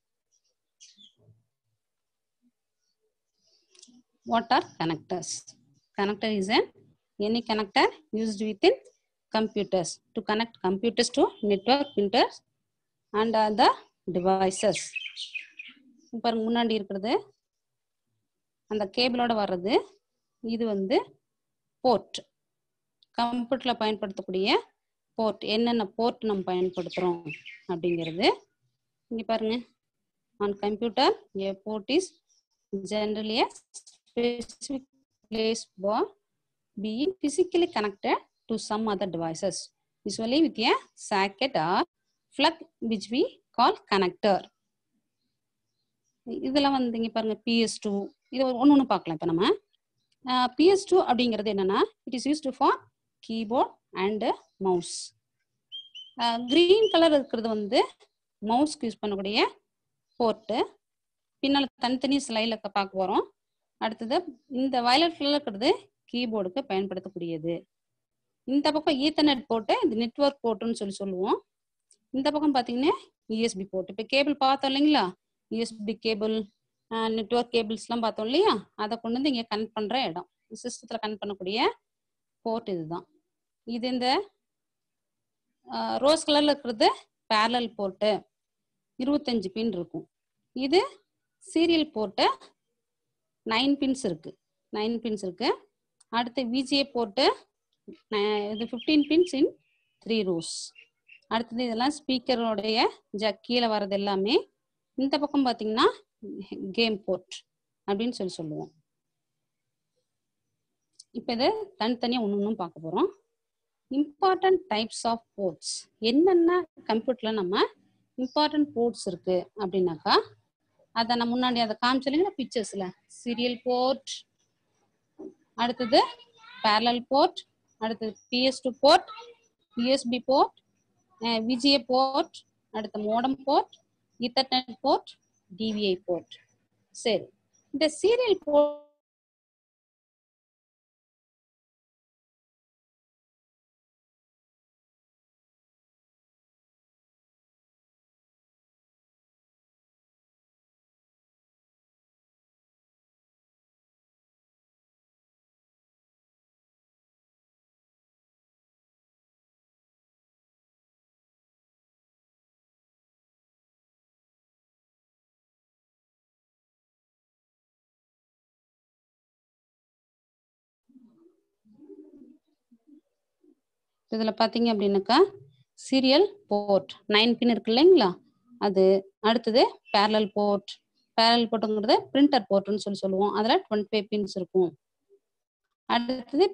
what are connectors connector is an any connector used within computers to connect computers to network printers and other devices பாருங்க முன்னாடி இருக்கிறது அந்த கேபிளோட வர்றது இது வந்து போர்ட் கம்ப்யூட்டர்ல பயன்படுத்தக்கூடிய போர்ட் என்னென்ன போர்ட் நம்ம பயன்படுத்துறோம் அப்படிங்கிறது இங்க பாருங்க on computer a port is generally a specific place for being physically connected to some other devices usually with a socket or plug which we call connector இதெல்லாம் வந்து இங்க பாருங்க பிஎஸ் டூ இது ஒன்று ஒன்று பார்க்கலாம் இப்போ நம்ம பிஎஸ் டூ அப்படிங்கிறது என்னன்னா it is used for keyboard and mouse green colour இருக்கிறது வந்து மவுஸ்க்கு யூஸ் பண்ணக்கூடிய போர்ட்டு பின்னால் தனித்தனி ஸ்லைடில் பார்க்க போகிறோம் அடுத்தது இந்த வயலட் கலர் இருக்கிறது கீபோர்டுக்கு பயன்படுத்தக்கூடியது இந்த பக்கம் ஈத்தர்நெட் போட்டு இது நெட்ஒர்க் போர்ட்டுன்னு சொல்லி சொல்லுவோம் இந்த பக்கம் பார்த்தீங்கன்னா யூஎஸ்பி போர்ட் இப்போ கேபிள் பார்த்தோம் இல்லைங்களா யூஎஸ்பி கேபிள் நெட்ஒர்க் கேபிள்ஸ்லாம் பார்த்தோம் இல்லையா அதை கொண்டு வந்து இங்கே கனெக்ட் பண்ணுற இடம் சிஸ்டத்தில் கனெக்ட் பண்ணக்கூடிய போர்ட் இதுதான் இது இந்த ரோஸ் கலரில் இருக்கிறது பேரலல் போர்ட்டு இருபத்தஞ்சு பின் இருக்கும் இது சீரியல் போர்ட்டு நைன் பின்ஸ் இருக்கு நைன் பின்ஸ் இருக்கு அடுத்து விஜிஏ போர்ட்டு இது fifteen pins in three rows அடுத்தது இதெல்லாம் ஸ்பீக்கரோடைய ஜ கீழே வர்றது எல்லாமே இந்த பக்கம் பார்த்தீங்கன்னா கேம் போர்ட் அப்படின்னு சொல்லி சொல்லுவோம் இப்போ இதை தனித்தனியாக ஒன்று ஒன்றும் பார்க்க போகிறோம் இம்பார்ட்டன்ட் டைப்ஸ் ஆஃப் போர்ட்ஸ் என்னென்ன கம்ப்யூட்டரில் நம்ம இம்பார்ட்டன்ட் போர்ட்ஸ் இருக்கு அப்படின்னாக்கா அதை நான் முன்னாடி அதை காமிச்சிருங்க பிக்சர்ஸில் சீரியல் போர்ட் அடுத்தது பேரலல் போர்ட் அடுத்தது PS two port USB port VGA port அடுத்து modem port ethernet port DVI port சரி இந்த சீரியல் போர்ட் இதில் பார்த்தீங்க அப்படின்னாக்கா சீரியல் போர்ட் நைன் பின் இருக்கு இல்லைங்களா அது அடுத்தது பேரலல் போர்ட் பேரலல் போர்ட்டுங்கிறது பிரிண்டர் போர்ட்னு சொல்லி சொல்லுவோம் அதில் டுவெண்ட்டி ஃபைவ் பின்ஸ் இருக்கும் அடுத்தது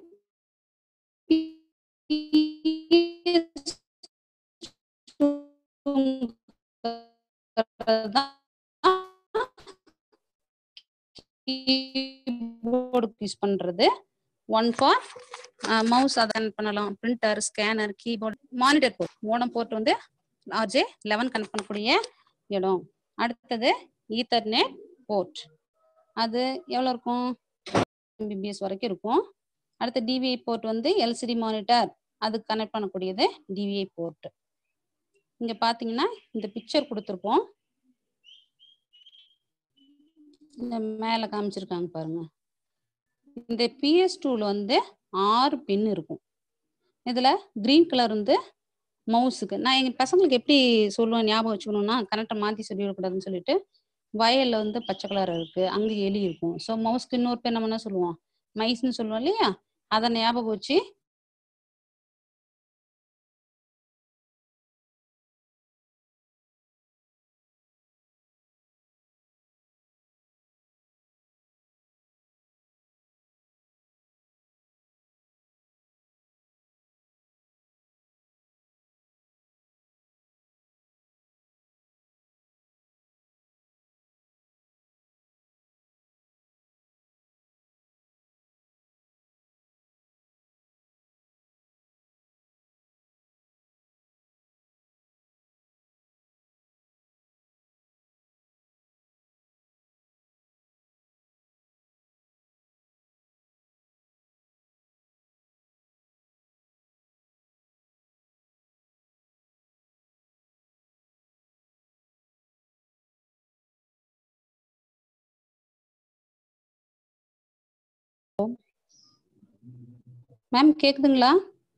கீபோர்டுக்கு யூஸ் பண்றது ஒன் ஃபார் மவுஸ் அதை பண்ணலாம் printer scanner keyboard monitor port modem port வந்து ஆர்ஜே லெவன் கனெக்ட் பண்ணக்கூடிய இடம் அடுத்தது ஈத்தர்நெட் போர்ட் அது எவ்வளோ இருக்கும் எம்பிபிஎஸ் வரைக்கும் இருக்கும் அடுத்து டிவிஐ போர்ட் வந்து எல்சிடி மானிட்டர் அது கனெக்ட் பண்ணக்கூடியது டிவிஐ போர்ட் இங்க பாத்தீங்கன்னா இந்த பிக்சர் கொடுத்துருப்போம் இந்த மேல காமிச்சிருக்காங்க பாருங்க இந்த பிஎஸ் டூல வந்து ஆறு பின் இருக்கும் இதுல கிரீன் கலர் வந்து மவுஸுக்கு நான் எங்க பசங்களுக்கு எப்படி சொல்லுவேன் ஞாபகம் வச்சுக்கணும்னா கனெக்டை மாத்தி சொல்லிடக்கூடாதுன்னு சொல்லிட்டு வயல்ல வந்து பச்சை கலர் இருக்கு அங்க எலி இருக்கும் ஸோ மவுஸ்க்கு இன்னொரு பேர் நம்ம என்ன சொல்லுவோம் மைஸ்ன்னு சொல்லுவோம் இல்லையா அதை ஞாபகம் வச்சு மேம் கேக்குதுங்களா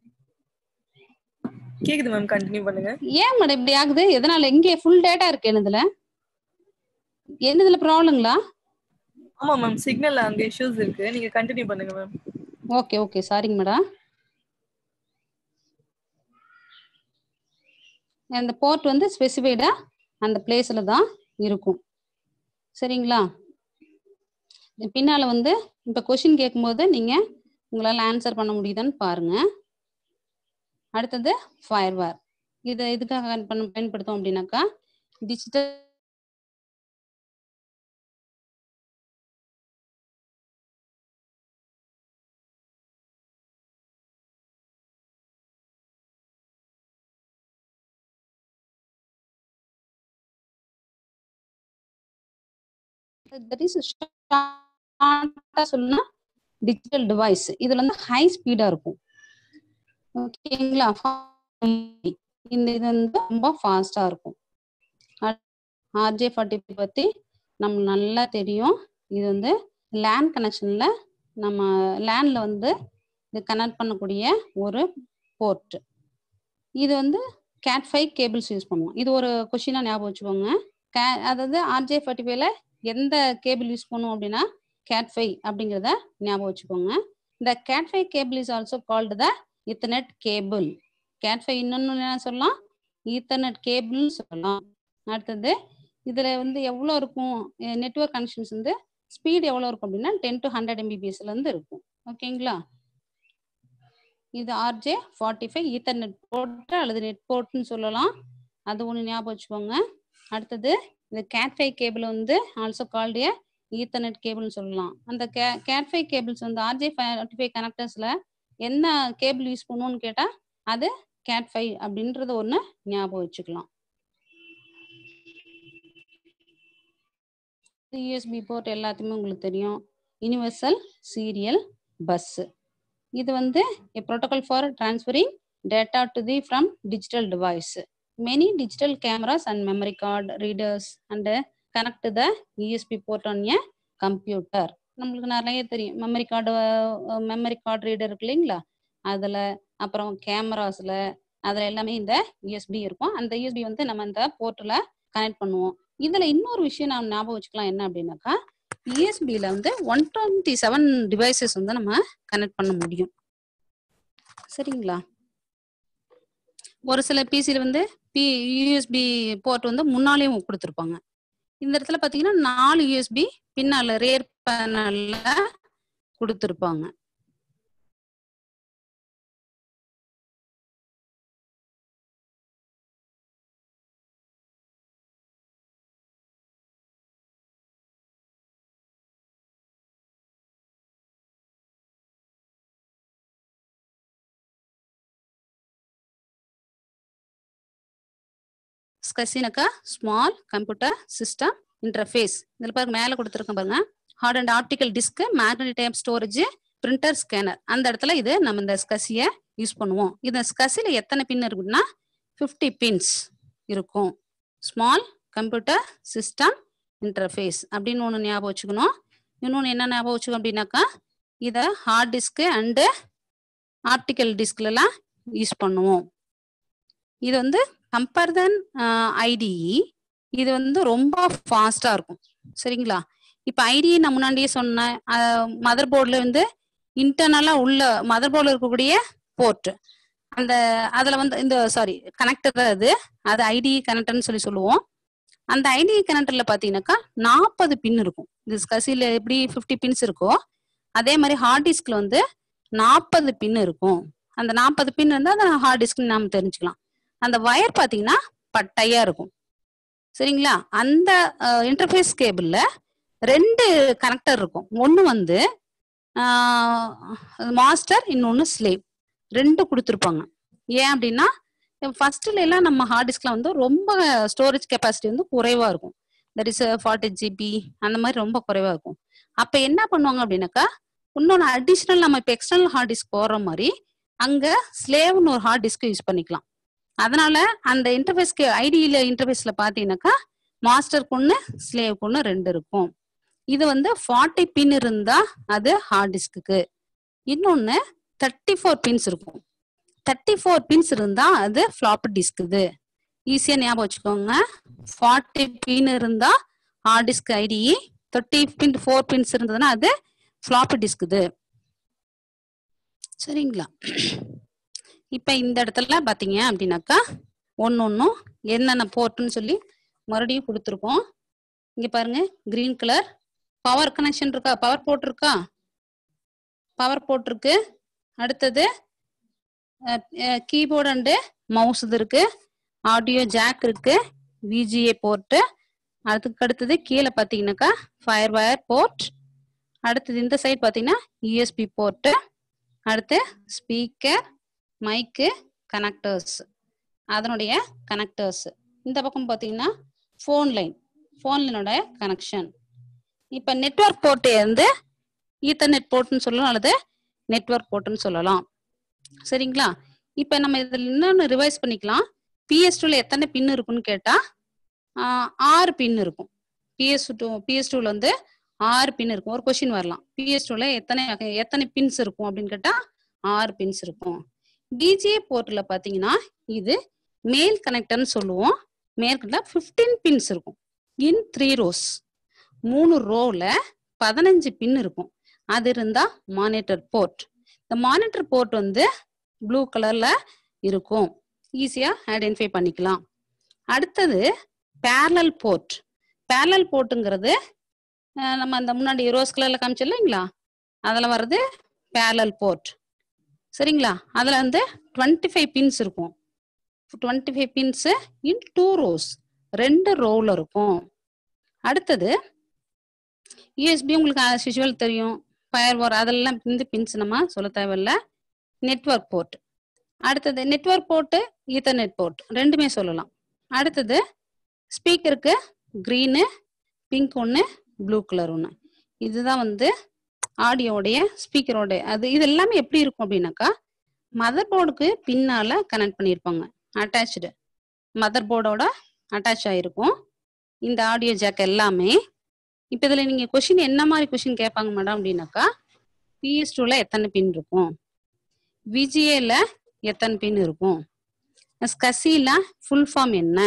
கேக்குது மேம் கண்டினியூ பண்ணுங்க ஏன் மேடம் இப்படி ஆகுது எதனால இங்கே ஃபுல் டேட்டா இருக்கு என்னதுல என்னதுல ப்ராப்ளங்களா ஆமா மேம் சிக்னல் அங்க இஷ்யூஸ் இருக்கு நீங்க கண்டினியூ பண்ணுங்க மேம் ஓகே ஓகே சாரிங்க மேடம் அந்த போர்ட் வந்து ஸ்பெசிஃபைடா அந்த பிளேஸ்ல தான் இருக்கும் சரிங்களா பின்னால வந்து இப்ப கொஸ்டின் கேட்கும்போது நீங்க உங்களால ஆன்சர் பண்ண முடியுதான்னு பாருங்க அடுத்தது ஃபயர்வேர் இதை எதுக்காக பண்ண பயன்படுத்தோம் அப்படின்னாக்கா டிஜிட்டல் தட் இஸ் ஷார்ட்டா சொல்லணும்னா டிஜிட்டல் டிவைஸ் இதுல வந்து ஹை ஸ்பீடா இருக்கும் ஓகேங்களா இந்த இது வந்து ரொம்ப ஃபாஸ்டா இருக்கும் ஆர்ஜே ஃபார்ட்டி பத்தி நம்ம நல்லா தெரியும் இது வந்து லேன் கனெக்ஷன்ல நம்ம லேன்ல வந்து இது கனெக்ட் பண்ணக்கூடிய ஒரு போர்ட் இது வந்து கேட் ஃபைவ் கேபிள்ஸ் யூஸ் பண்ணுவோம் இது ஒரு கொஷினா ஞாபகம் வச்சுக்கோங்க கே அதாவது ஆர்ஜே ஃபார்ட்டி ஃபைவ்ல எந்த கேபிள் யூஸ் பண்ணுவோம் அப்படின்னா கேட் ஃபைவ் அப்படிங்கிறத ஞாபகம் வச்சுக்கோங்க இந்த cat five cable is also called the ethernet cable cat five இன்னொன்னு என்ன சொல்லலாம் ஈத்தர்நெட் கேபிள் சொல்லலாம் அடுத்தது இதுல வந்து எவ்வளோ இருக்கும் நெட்ஒர்க் கனெக்ஷன்ஸ் வந்து ஸ்பீட் எவ்வளோ இருக்கும் அப்படின்னா டென் டு ஹண்ட்ரட் எம்பிபிஎஸ்ல இருந்து இருக்கும் ஓகேங்களா இது RJ forty five ethernet port அல்லது நெட் போர்ட்னு சொல்லலாம் அது ஒன்று ஞாபகம் வச்சுக்கோங்க அடுத்தது இந்த கேட் ஃபைவ் கேபிள் வந்து ஆல்சோ கால்டு ஈத்தர்நெட் கேபிள்னு சொல்லலாம் அந்த கே கேட் ஃபைவ் கேபிள்ஸ் வந்து ஆர்ஜே ஃபார்ட்டி ஃபைவ் கனெக்டர்ஸ்ல என்ன கேபிள் யூஸ் பண்ணுவோம்னு கேட்டா அது கேட் ஃபைவ் அப்படின்றது ஒன்று ஞாபகம் வச்சுக்கலாம் யூஎஸ்பி போர்ட் எல்லாத்தையுமே உங்களுக்கு தெரியும் யூனிவர்சல் சீரியல் பஸ் இது வந்து protocol for transferring data to the from digital device many digital cameras and memory card readers and connect the USB port on a computer நம்மளுக்கு நிறைய தெரியும் memory card memory card reader இருக்கு இல்லைங்களா அதில் அப்புறம் கேமராஸில் அதில் எல்லாமே இந்த யூஎஸ்பி இருக்கும் அந்த யூஎஸ்பி வந்து நம்ம இந்த போர்ட்டில் கனெக்ட் பண்ணுவோம் இதில் இன்னொரு விஷயம் நாம் ஞாபகம் வச்சுக்கலாம் என்ன அப்படின்னாக்கா யூஎஸ்பியில் வந்து ஒன் டுவெண்ட்டி செவன் டிவைசஸ் வந்து நம்ம கனெக்ட் பண்ண முடியும் சரிங்களா ஒரு சில பிசியில் வந்து பி யூஎஸ்பி போர்ட் வந்து முன்னாலேயும் கொடுத்துருப்பாங்க இந்த இடத்துல பார்த்தீங்கன்னா நாலு யூஎஸ்பி பின்னால ரேர் பேனல்ல கொடுத்துருப்பாங்க ஸ்கசினக்கா ஸ்மால் கம்ப்யூட்டர் சிஸ்டம் இன்டர்ஃபேஸ் இதில் பாருங்க மேலே கொடுத்துருக்கேன் பாருங்க hard and optical disk magnetic type storage printer scanner அந்த இடத்துல இது நம்ம இந்த ஸ்கசியை யூஸ் பண்ணுவோம் இந்த ஸ்கசியில் எத்தனை பின் இருக்குன்னா ஃபிஃப்டி பின்ஸ் இருக்கும் ஸ்மால் கம்ப்யூட்டர் சிஸ்டம் இன்டர்ஃபேஸ் அப்படின்னு ஒன்று ஞாபகம் வச்சுக்கணும் இன்னொன்று என்ன ஞாபகம் வச்சுக்கணும் அப்படின்னாக்கா இதை ஹார்ட் டிஸ்க்கு அண்டு ஆப்டிக்கல் டிஸ்க்லலாம் யூஸ் பண்ணுவோம் இது வந்து கம்பேர் தென் ஐடிஇ இது வந்து ரொம்ப ஃபாஸ்டா இருக்கும் சரிங்களா இப்போ ஐடிஇ நான் முன்னாடியே சொன்னேன் மதர் போர்டில் வந்து இன்டர்னலா உள்ள மதர் போர்டில் இருக்கக்கூடிய போர்ட் அந்த அதுல வந்து இந்த சாரி கனெக்டர் அது அது ஐடிஇ கனெக்டர்னு சொல்லி சொல்லுவோம் அந்த ஐடிஇ கனெக்டர்ல பாத்தீங்கன்னாக்கா நாற்பது பின் இருக்கும் இது ஸ்கசில எப்படி ஃபிஃப்டி பின்ஸ் இருக்கோ அதே மாதிரி ஹார்ட் டிஸ்க்ல வந்து நாற்பது பின் இருக்கும் அந்த நாற்பது பின் இருந்தால் அந்த ஹார்ட் டிஸ்க் நாம தெரிஞ்சுக்கலாம் அந்த வயர் பார்த்தீங்கன்னா பட்டையா இருக்கும் சரிங்களா அந்த இன்டர்ஃபேஸ் கேபிள்ல ரெண்டு கனெக்டர் இருக்கும் ஒன்று வந்து மாஸ்டர் இன்னொன்று ஸ்லேவ் ரெண்டு கொடுத்துருப்பாங்க ஏன் அப்படின்னா ஃபர்ஸ்ட்ல எல்லாம் நம்ம ஹார்ட் டிஸ்க்ல வந்து ரொம்ப ஸ்டோரேஜ் கெப்பாசிட்டி வந்து குறைவா இருக்கும் தட் இஸ் ஃபார்ட்டி ஜிபி அந்த மாதிரி ரொம்ப குறைவா இருக்கும் அப்ப என்ன பண்ணுவாங்க அப்படின்னாக்கா இன்னொன்று அடிஷ்னல் நம்ம இப்போ எக்ஸ்டர்னல் ஹார்ட் டிஸ்க் போடுற மாதிரி அங்க ஸ்லேவ்னு ஒரு ஹார்ட் டிஸ்க் யூஸ் பண்ணிக்கலாம் அதனால அந்த இன்டர்ஃபேஸ்க்கு ஐடியில இன்டர்ஃபேஸ்ல பாத்தீங்கன்னாக்கா மாஸ்டருக்கு ஒன்று ஸ்லேவுக்கு ஒன்று ரெண்டு இருக்கும் இது வந்து ஃபார்ட்டி பின் இருந்தா அது ஹார்ட் டிஸ்க்கு இன்னொன்னு தேர்ட்டி ஃபோர் பின்ஸ் இருக்கும் தேர்ட்டி ஃபோர் பின்ஸ் இருந்தா அது ஃபிளாப் டிஸ்க்குது ஈஸியா ஞாபகம் வச்சுக்கோங்க ஃபார்ட்டி பின் இருந்தா hard disk ID thirty pin four pins இருந்ததுன்னா அது ஃபிளாப் டிஸ்க்குது சரிங்களா இப்ப இந்த இடத்துல பாத்தீங்க அப்படின்னாக்கா ஒன்னு ஒன்னும் என்னென்ன போர்ட்னு சொல்லி மறுபடியும் கொடுத்துருக்கோம் இங்க பாருங்க கிரீன் கலர் பவர் கனெக்ஷன் இருக்கா பவர் போர்ட் இருக்கா பவர் போர்ட் இருக்கு அடுத்தது கீபோர்டு அண்டு மவுஸ் இது இருக்கு ஆடியோ ஜாக் இருக்கு விஜிஏ போர்ட்டு அதுக்கு அடுத்தது கீழே பார்த்தீங்கன்னாக்கா ஃபயர் வயர் போர்ட் அடுத்தது இந்த சைடு பார்த்தீங்கன்னா யூஎஸ்பி போர்ட்டு அடுத்து ஸ்பீக்கர் மைக்கு கனெக்டர்ஸ் அதனுடைய கனெக்டர்ஸ் இந்த பக்கம் பார்த்தீங்கன்னா ஃபோன் லைன் ஃபோன் லைனோட கனெக்ஷன் இப்போ நெட்ஒர்க் போர்ட்டு வந்து ஈத்தர்நெட் போர்ட்னு சொல்லலாம் அல்லது நெட்ஒர்க் போர்ட்டுன்னு சொல்லலாம் சரிங்களா இப்போ நம்ம இதில் இன்னொன்று ரிவைஸ் பண்ணிக்கலாம் பிஎஸ் டூல எத்தனை பின் இருக்குன்னு கேட்டால் ஆறு பின் இருக்கும் பிஎஸ் டூ பிஎஸ் டூல வந்து ஆறு பின் இருக்கும் ஒரு கொஷின் வரலாம் பிஎஸ் டூல எத்தனை வகை- எத்தனை பின்ஸ் இருக்கும் அப்படின்னு கேட்டால் ஆறு பின்ஸ் இருக்கும் டிஜே போர்ட்டில் பார்த்தீங்கன்னா இது மேல் கனெக்டர்னு சொல்லுவோம் மேற்கில் ஃபிஃப்டீன் பின்ஸ் இருக்கும் இன் த்ரீ ரோஸ் மூணு ரோவில் பதினஞ்சு பின் இருக்கும் அது இருந்தா மானிட்டர் போர்ட் இந்த மானிட்டர் போர்ட் வந்து ப்ளூ கலர்ல இருக்கும் ஈஸியா ஐடென்டிஃபை பண்ணிக்கலாம் அடுத்தது பேரலல் போர்ட் பேரலல் போர்ட்டுங்கிறது அஹ், நம்ம அந்த முன்னாடி ரோஸ் கலர்ல காமிச்சோம் இல்லைங்களா அதில் வர்றது பேரலல் போர்ட் சரிங்களா அதில் வந்து டுவெண்ட்டி ஃபைவ் பின்ஸ் இருக்கும் twenty five pins in two rows ரெண்டு ரோவில் இருக்கும் அடுத்தது யூஎஸ்பி உங்களுக்கு as usual தெரியும் ஃபயர் வார் அதெல்லாம் இந்த பின்ஸ் நம்ம சொல்ல தேவையில்ல நெட்வொர்க் போர்ட் அடுத்தது நெட்வொர்க் போர்ட்டு ஈத்தர்நெட் போர்ட் ரெண்டுமே சொல்லலாம் அடுத்தது ஸ்பீக்கருக்கு க்ரீனு பிங்க் ஒன்று ப்ளூ கலர் ஒன்று இதுதான் வந்து ஆடியோடைய ஸ்பீக்கரோட அது இது எல்லாமே எப்படி இருக்கும் அப்படின்னாக்கா மதர் போர்டுக்கு பின்னால கனெக்ட் பண்ணியிருப்பாங்க அட்டாச்சு மதர் போர்டோட அட்டாச் ஆயிருக்கும் இந்த ஆடியோ ஜாக் எல்லாமே இப்போ இதில் நீங்கள் கொஷின் என்ன மாதிரி கொஷின் கேட்பாங்க மேடம் அப்படின்னாக்கா பிஎஸ் டூவில் எத்தனை பின் இருக்கும் விஜிஏல எத்தனை பின் இருக்கும் ஸ்கசில ஃபுல் ஃபார்ம் என்ன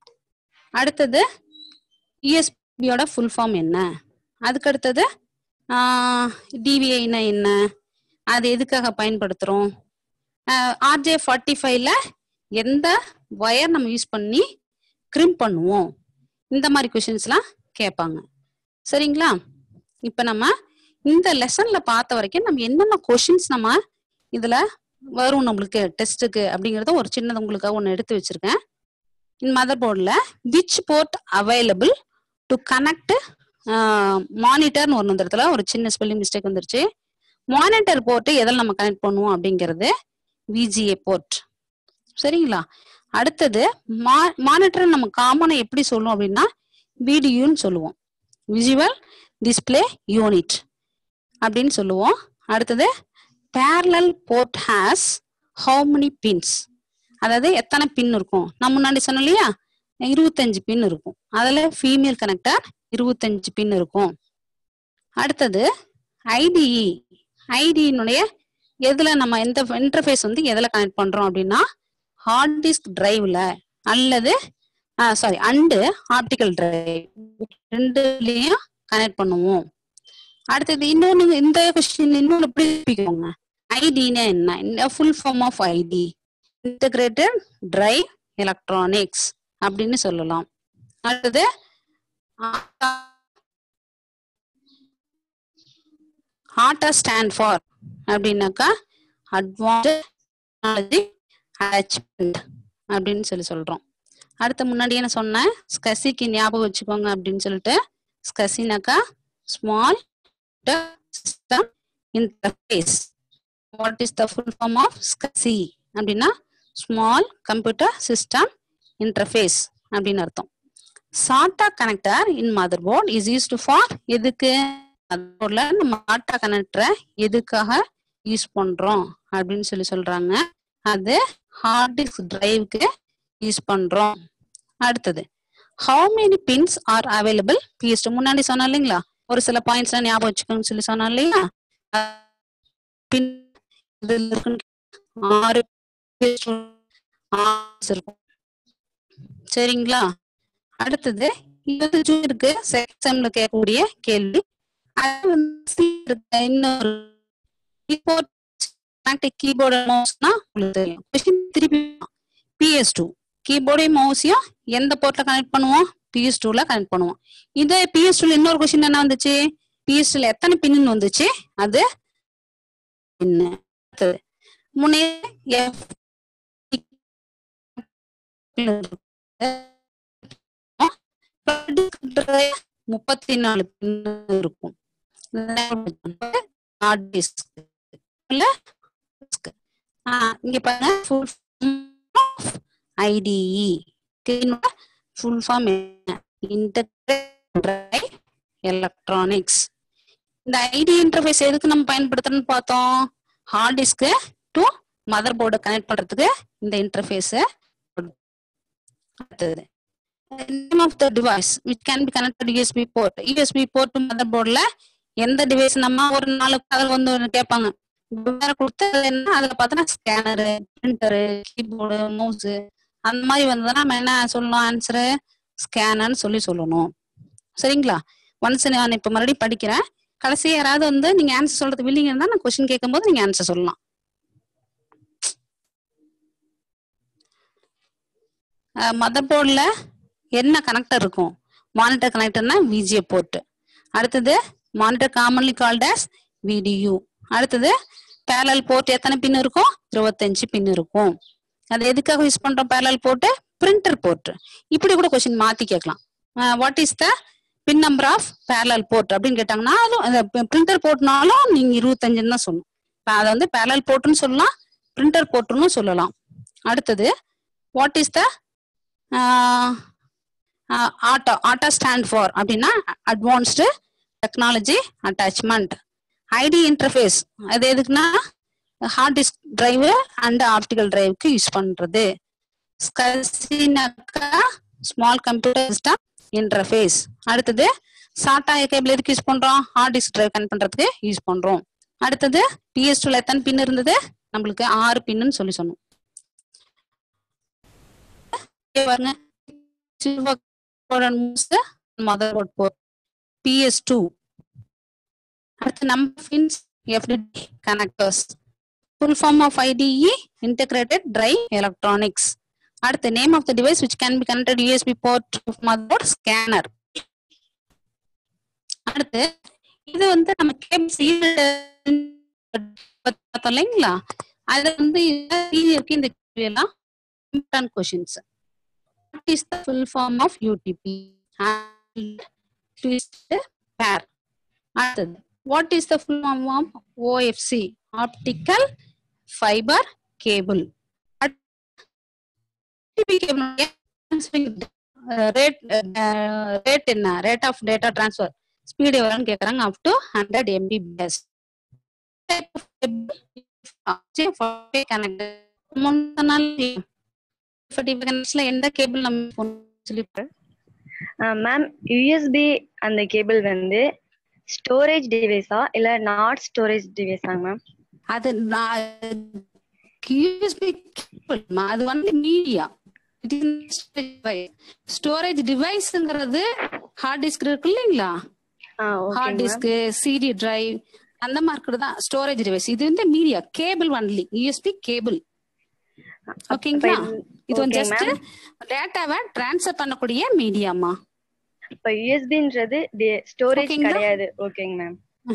அடுத்தது இஎஸ்பியோட ஃபுல் ஃபார்ம் என்ன அதுக்கு அடுத்தது டிவிஐனா என்ன அது எதுக்காக பயன்படுத்துகிறோம் ஆர்ஜே ஃபார்ட்டி ஃபைவ்ல எந்த ஒயர் நம்ம யூஸ் பண்ணி கிரிம் பண்ணுவோம் இந்த மாதிரி கொஷின்ஸ்லாம் கேட்பாங்க சரிங்களா இப்போ நம்ம இந்த லெசன்ல பார்த்த வரைக்கும் நம்ம என்னென்ன கொஷின்ஸ் நம்ம இதுல வரும் நம்மளுக்கு டெஸ்ட்டுக்கு அப்படிங்கறத ஒரு சின்னது உங்களுக்காக ஒன்று எடுத்து வச்சிருக்கேன் இன் மதர் போர்டில் which port available to connect மானிட்டர்னு ஒரு இடத்துல ஒரு சின்ன ஸ்பெல்லிங் மிஸ்டேக் வந்துருச்சு மானிட்டர் போர்ட்டு எதில் நம்ம கனெக்ட் பண்ணுவோம் அப்படிங்கிறது விஜிஏ போர்ட் சரிங்களா அடுத்தது மா மானிட்டர் நம்ம காமனாக எப்படி சொல்லுவோம் அப்படின்னா விடியூன்னு சொல்லுவோம் விஜுவல் டிஸ்பிளே யூனிட் அப்படின்னு சொல்லுவோம் அடுத்தது parallel port has how many pins அதாவது எத்தனை பின் இருக்கும் நான் முன்னாடி சொன்னோம் இல்லையா இருபத்தஞ்சு பின் இருக்கும் அதுல ஃபீமேல் கனெக்டர் இருபத்தஞ்சு பின் இருக்கும் அடுத்தது ஐடிஇ ஐடியினுடைய எதுல நம்ம எந்த இன்டர்ஃபேஸ் வந்து எதுல கனெக்ட் பண்றோம் அப்படின்னா ஹார்ட் டிஸ்க் டிரைவ்ல அல்லது சாரி அண்டு ஆப்டிக்கல் டிரைவ் ரெண்டுலயும் கனெக்ட் பண்ணுவோம் அடுத்தது இன்னொன்னு இந்த கொஸ்டின் இன்னொன்னு எப்படி பிரிப்பீங்க ஐடினா என்ன full form of ID integrated drive electronics அப்படின்னு சொல்லலாம் அடுத்தது ஆட்டா ஸ்டாண்ட் ஃபார் அப்படின்னாக்கா அட்வான்ஸ்டு டெக்னாலஜி அட்டாச்மெண்ட் அப்படின்னு சொல்லி சொல்றோம் அடுத்து முன்னாடி என்ன சொன்னேன் ஸ்கசிக்கு ஞாபகம் வச்சுக்கோங்க அப்படின்னு சொல்லிட்டு ஸ்கசினாக்கா small system interface what is the full form of ஸ்கசி அப்படின்னா ஸ்மால் கம்ப்யூட்டர் சிஸ்டம் இன்டர்ஃபேஸ் அப்படின்னு அர்த்தம் SATA connector in motherboard is used for எதுக்கு மதர்போர்ட்ல நம்ம சாட்டா கனெக்டரை எதுக்காக யூஸ் பண்றோம் அப்படின்னு சொல்லி சொல்றாங்க அது ஹார்ட் டிஸ்க் டிரைவுக்கு யூஸ் பண்றோம் அடுத்தது how many pins are available PS two முன்னாடி சொன்னோம் இல்லைங்களா ஒரு சில பாயிண்ட்ஸ் ஞாபகம் வச்சுக்கோன்னு சொல்லி சொன்னோம் இல்லையா பின் இதுல இருக்குன்னு ஆறு இருக்கும் சரிங்களா அடுத்தது இது வந்து ஜூ இருக்கு செக்ஷன்ல கேட்கக்கூடிய கேள்வி அது வந்து இன்னொரு கீபோர்டு மவுஸ்னா உங்களுக்கு தெரியும் கொஸ்டின் திருப்பி பிஎஸ் டூ கீபோர்டையும் மவுஸையும் எந்த போர்ட்ல கனெக்ட் பண்ணுவோம் பிஎஸ் டூல கனெக்ட் பண்ணுவோம் இதே பிஎஸ் டூல இன்னொரு கொஸ்டின் என்ன வந்துச்சு பிஎஸ் டூல எத்தனை பின்னு வந்துச்சு அது என்ன முன்னே எஃப் முப்பத்தி நாலு பின் இருக்கும் ஹார்ட் டிஸ்க் இங்க பாருங்க full IDE full form internet electronics இந்த ஐடி இன்டர்ஃபேஸ் எதுக்கு நம்ம பயன்படுத்துறோம்னு பார்த்தோம் ஹார்ட் டிஸ்க்கு டு மதர் போர்டை கனெக்ட் பண்றதுக்கு இந்த இன்டர்ஃபேஸ் அடுத்தது name of the device which can be connected USB port USB port mother போர்டில் எந்த டிவைஸ் நம்ம ஒரு நாலு அதில் வந்து ஒன்று கேட்பாங்க வேற கொடுத்தது என்ன அதுல பார்த்தோன்னா ஸ்கேனரு பிரிண்டரு கீபோர்டு மவுஸு அந்த மாதிரி வந்ததுன்னா நம்ம என்ன சொல்லணும் ஆன்சரு ஸ்கேனர்னு சொல்லி சொல்லணும் சரிங்களா ஒன்ஸ் நான் இப்போ மறுபடியும் படிக்கிறேன் கடைசி யாராவது வந்து நீங்க ஆன்சர் சொல்றது வில்லிங்க இருந்தா நான் கொஸ்டின் கேட்கும்போது நீங்க ஆன்சர் சொல்லலாம் மதர் போர்டில் என்ன கனெக்டர் இருக்கும் மானிட்டர் கனெக்டர்னா விஜிஏ போர்ட் அடுத்தது மானிட்டர் காமன்லி கால்ட் as விடியூ அடுத்தது பேரலல் போர்ட் எத்தனை பின் இருக்கும் இருபத்தஞ்சு பின் இருக்கும் அது எதுக்காக யூஸ் பண்றோம் பேரலல் போர்ட் பிரிண்டர் போர்ட் இப்படி கூட கொஸ்டின் மாத்தி கேட்கலாம் what is the pin number of parallel port அப்படின்னு கேட்டாங்கன்னா அதுவும் பிரிண்டர் போர்ட்னாலும் நீங்க இருபத்தஞ்சுன்னு தான் சொல்லணும் அதை வந்து பேரலல் போர்ட்னு சொல்லலாம் பிரிண்டர் போர்ட்னு சொல்லலாம் அடுத்தது what is the auto auto stand for அப்படின்னா advanced technology attachment ID interface அது எதுக்குன்னா hard disk drive and optical டிரைவுக்கு யூஸ் பண்றது ஸ்மால் கம்ப்யூட்டர் சிஸ்டம் இன்டர்ஃபேஸ் அடுத்தது சாட்டா கேபிள் எதுக்கு யூஸ் பண்றோம் ஹார்ட் டிஸ்க் டிரைவ் கனெக்ட் பண்றதுக்கு யூஸ் பண்றோம் அடுத்தது பிஎஸ் டூல எத்தனை பின் இருந்தது நம்மளுக்கு ஆறு பின்னு சொல்லி சொன்னோம் பாருங்க mother board port PS two அடுத்து number pins FDD connectors full form of IDE integrated drive electronics அடுத்து name of the device which can be connected USB port mother scanner அடுத்து இது வந்து நம்ம கேபிள் பார்த்தோம் இல்லைங்களா அது வந்து இருக்கு இந்த கேள்வி எல்லாம் important questions what is the full form of UTP twist pair அடுத்தது what is the full form of OFC optical fibre cable rate rate என்ன rate of data transfer speed எவ்வளோன்னு கேட்குறாங்க அப் டு ஹண்ட்ரட் எம்பிபிஎஸ் எந்த cable நம்ம சொல்லி ma'am USB அந்த cable வந்து storage டிவைஸா இல்ல நாட் ஸ்டோரேஜ் டிவைஸாங்க மேம் அது யூஎஸ்பி கேபிள் அது வந்து மீடியா ஸ்டோரேஜ் டிவைஸ்ங்கிறது ஹார்ட் டிஸ்க் இருக்கு இல்லைங்களா ஹார்ட் டிஸ்க் சிடி டிரைவ் அந்த மாதிரி இருக்கிறது தான் ஸ்டோரேஜ் டிவைஸ் இது வந்து media cable only USB cable ஓகேங்களா இது வந்து ஜஸ்ட் டேட்டாவை டிரான்ஸ்ஃபர் பண்ணக்கூடிய மீடியாமா இப்ப யூஎஸ்பின்றது ஸ்டோரேஜ் ஓகேங்களா? கிடையாது ஓகேங்க மேம்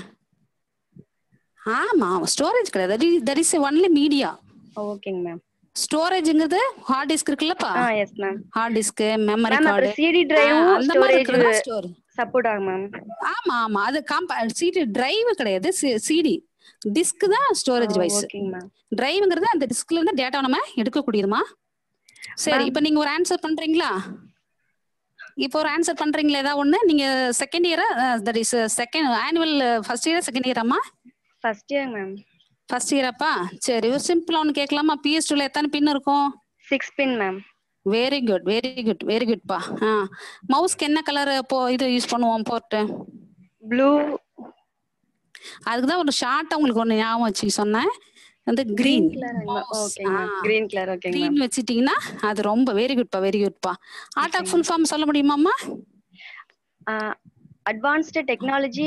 ஆமா ஸ்டோரேஜ் கிடையாது தட் இஸ் ஒன்லி மீடியா ஓகேங்க மேம் ஸ்டோரேஜ்ங்கிறது ஹார்ட் டிஸ்க் இருக்குல்லப்பா ah yes ma'am hard disk memory ma'am card அப்புறம் சிடி டிரைவும் அந்த மாதிரி ஸ்டோரேஜ் இருக்கிறது ஸ்டோர் சப்போர்ட் ஆகும் மேம் ஆமா ஆமா அது காம்ப சிடி டிரைவ் கிடையாது சிடி டிஸ்க் தான் ஸ்டோரேஜ் டிவைஸ் ஓகேங்க மேம் டிரைவ்ங்கிறது அந்த டிஸ்க்ல இருந்து டேட்டா நம்ம எடுக்கக்கூடியதுமா சரி Ma'am. இப்போ நீங்க ஒரு ஆன்சர் பண்றீங்களா இப்போ ஒரு ஆன்சர் பண்றீங்களா ஏதாவது ஒண்ணு நீங்க செகண்ட் இயரா that is second annual first year second இயராமா ஃபர்ஸ்ட் இயர் மேம் ஃபர்ஸ்ட் இயராப்பா சரி ஒரு சிம்பிளா ஒன்று கேட்கலாமா பிஎஸ் டூல எத்தனை பின் இருக்கும் six pin ma'am very good very good very குட்ப்பா ஆ மவுஸ்க்கு என்ன கலர் போ இது யூஸ் பண்ணுவோம் போர்ட்டு ப்ளூ அதுக்கு தான் ஒரு ஷார்ட்டா உங்களுக்கு ஒன்று ஞாபகம் வச்சு சொன்னேன் வந்து green okay ma'am green colour ஓகேங்க மேம் கிரீன் வச்சிட்டீங்கன்னா அது ரொம்ப வெரி குட்பா வெரி குட்பா ஆட்டாக் ஃபுல் ஃபார்ம் சொல்ல முடியுமாம்மா அட்வான்ஸ்டு டெக்னாலஜி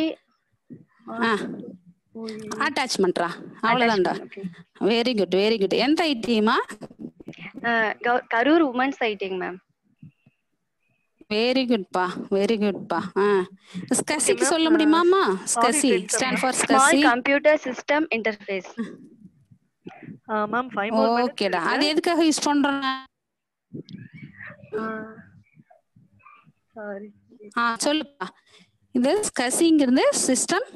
அட்டாச்மெண்ட்ரா அவ்வளவுதான்டா வெரி குட் வெரி குட் எந்த ஐடிமா கரூர் உமன்ஸ் ஐட்டிங் மேம் வெரி குட்பா வெரி குட்பா ஆ ஸ்கசிக்கு ma'am. சொல்ல முடியுமாமா ஸ்கசி Sorry to stand for small ஸ்கசி computer system interface ma'am five more ஓகேடா அது எதுக்காக யூஸ் பண்றோம் சாரி ஆ சொல்லுப்பா இது ஸ்கசிங்கிறது system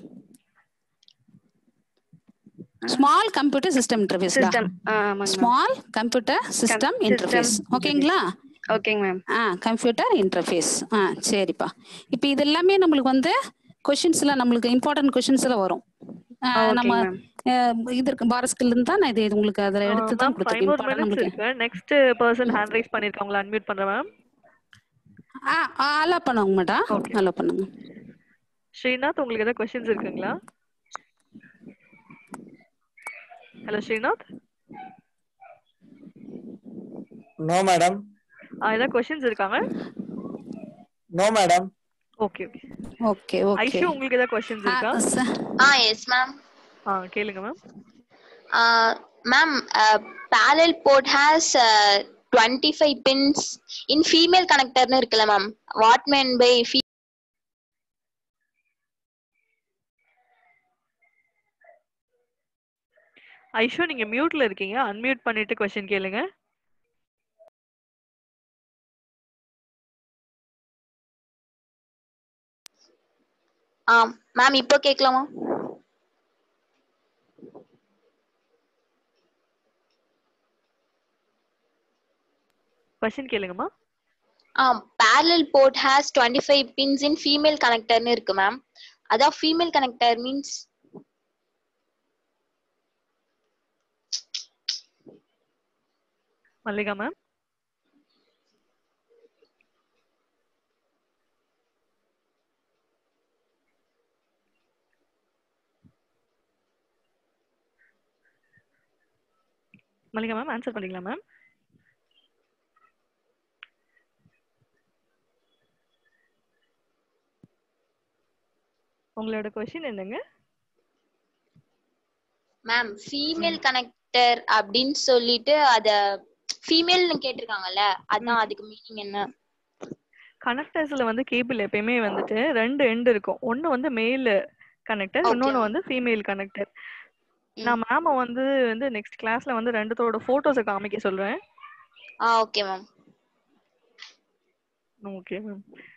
small computer system interface system ஆமாங்க ma'am small computer system system interface ஓகேங்களா ஓகேங்க மேம் ஆ கம்ப்யூட்டர் இன்டர்ஃபேஸ் ஆ சரிப்பா இப்போ இது எல்லாமே நம்மளுக்கு வந்து கொஷின்ஸ்ல நம்மளுக்கு இம்பார்ட்டன்ட் கொஷின்ஸ்ல வரும் ஆ, ஓகே நம்ம மேம் அஹ், இது இருக்கு பாரஸ்கில் இருந்து தான் நான் இது உங்களுக்கு அதுல எடுத்து தான் மேம் ஃபைவ் மோர் கொடுத்துருக்கேன் மினிட்ஸ் நம்மளுக்கு இருக்கு நெக்ஸ்ட் பர்சன் ஹேண்ட் ரைஸ் பண்ணிருக்காங்களா அன்மியூட் பண்றேன் மேம் ஆ அலோ பண்ணுங்க மேடம் Okay. அலோ பண்ணுங்க ஸ்ரீநாத் உங்களுக்கு ஏதாவது கொஸ்டின்ஸ் இருக்குங்களா ஹலோ ஸ்ரீநாத் நோ மேடம் ஆ ஏதாவது கொஸ்டின்ஸ் இருக்காங்க no madam okay okay okay okay Aishu உங்களுக்கு ஏதாவது கொஸ்டின்ஸ் இருக்கா Ah, yes, ma'am. ஆ கேளுங்க ma'am Uh, ma'am, uh, parallel port has uh, 25 pins in female connector னு இருக்குல்ல ma'am. What meant by fe- Aishu நீங்க மியூட்ல இருக்கீங்க அன்மியூட் பண்ணிட்டு கொஸ்டின் கேளுங்க ஆ மேம் இப்போ கேட்கலாமா கொஸ்டின் கேளுங்கம்மா ஆ parallel port has 25 pins in female connector னு இருக்கு மேம் அதான் female connector means Mallika ma'am Mallika ma'am answer பண்ணீங்களா மேம் உங்களோட கொஸ்டின் என்னங்க மேம் ஃபீமேல் கனெக்டர் அப்படின்னு சொல்லிட்டு அத ஃபீமேல்னு கேட்டிருக்காங்கல்ல அதான் அதுக்கு மீனிங் என்ன கனெக்டர்ஸ்ல வந்து கேபிள் எப்பயுமே வந்துட்டு ரெண்டு எண்ட் இருக்கும் ஒன்னு வந்து மேல் கனெக்டர் Okay. இன்னொன்னு வந்து ஃபீமேல் கனெக்டர் ம். நான் மேம வந்து வந்து நெக்ஸ்ட் கிளாஸ்ல வந்து ரெண்டுத்தோட போட்டோஸை காமிக்க சொல்றேன் ஆ ஓகே மேம் ஓகே மேம்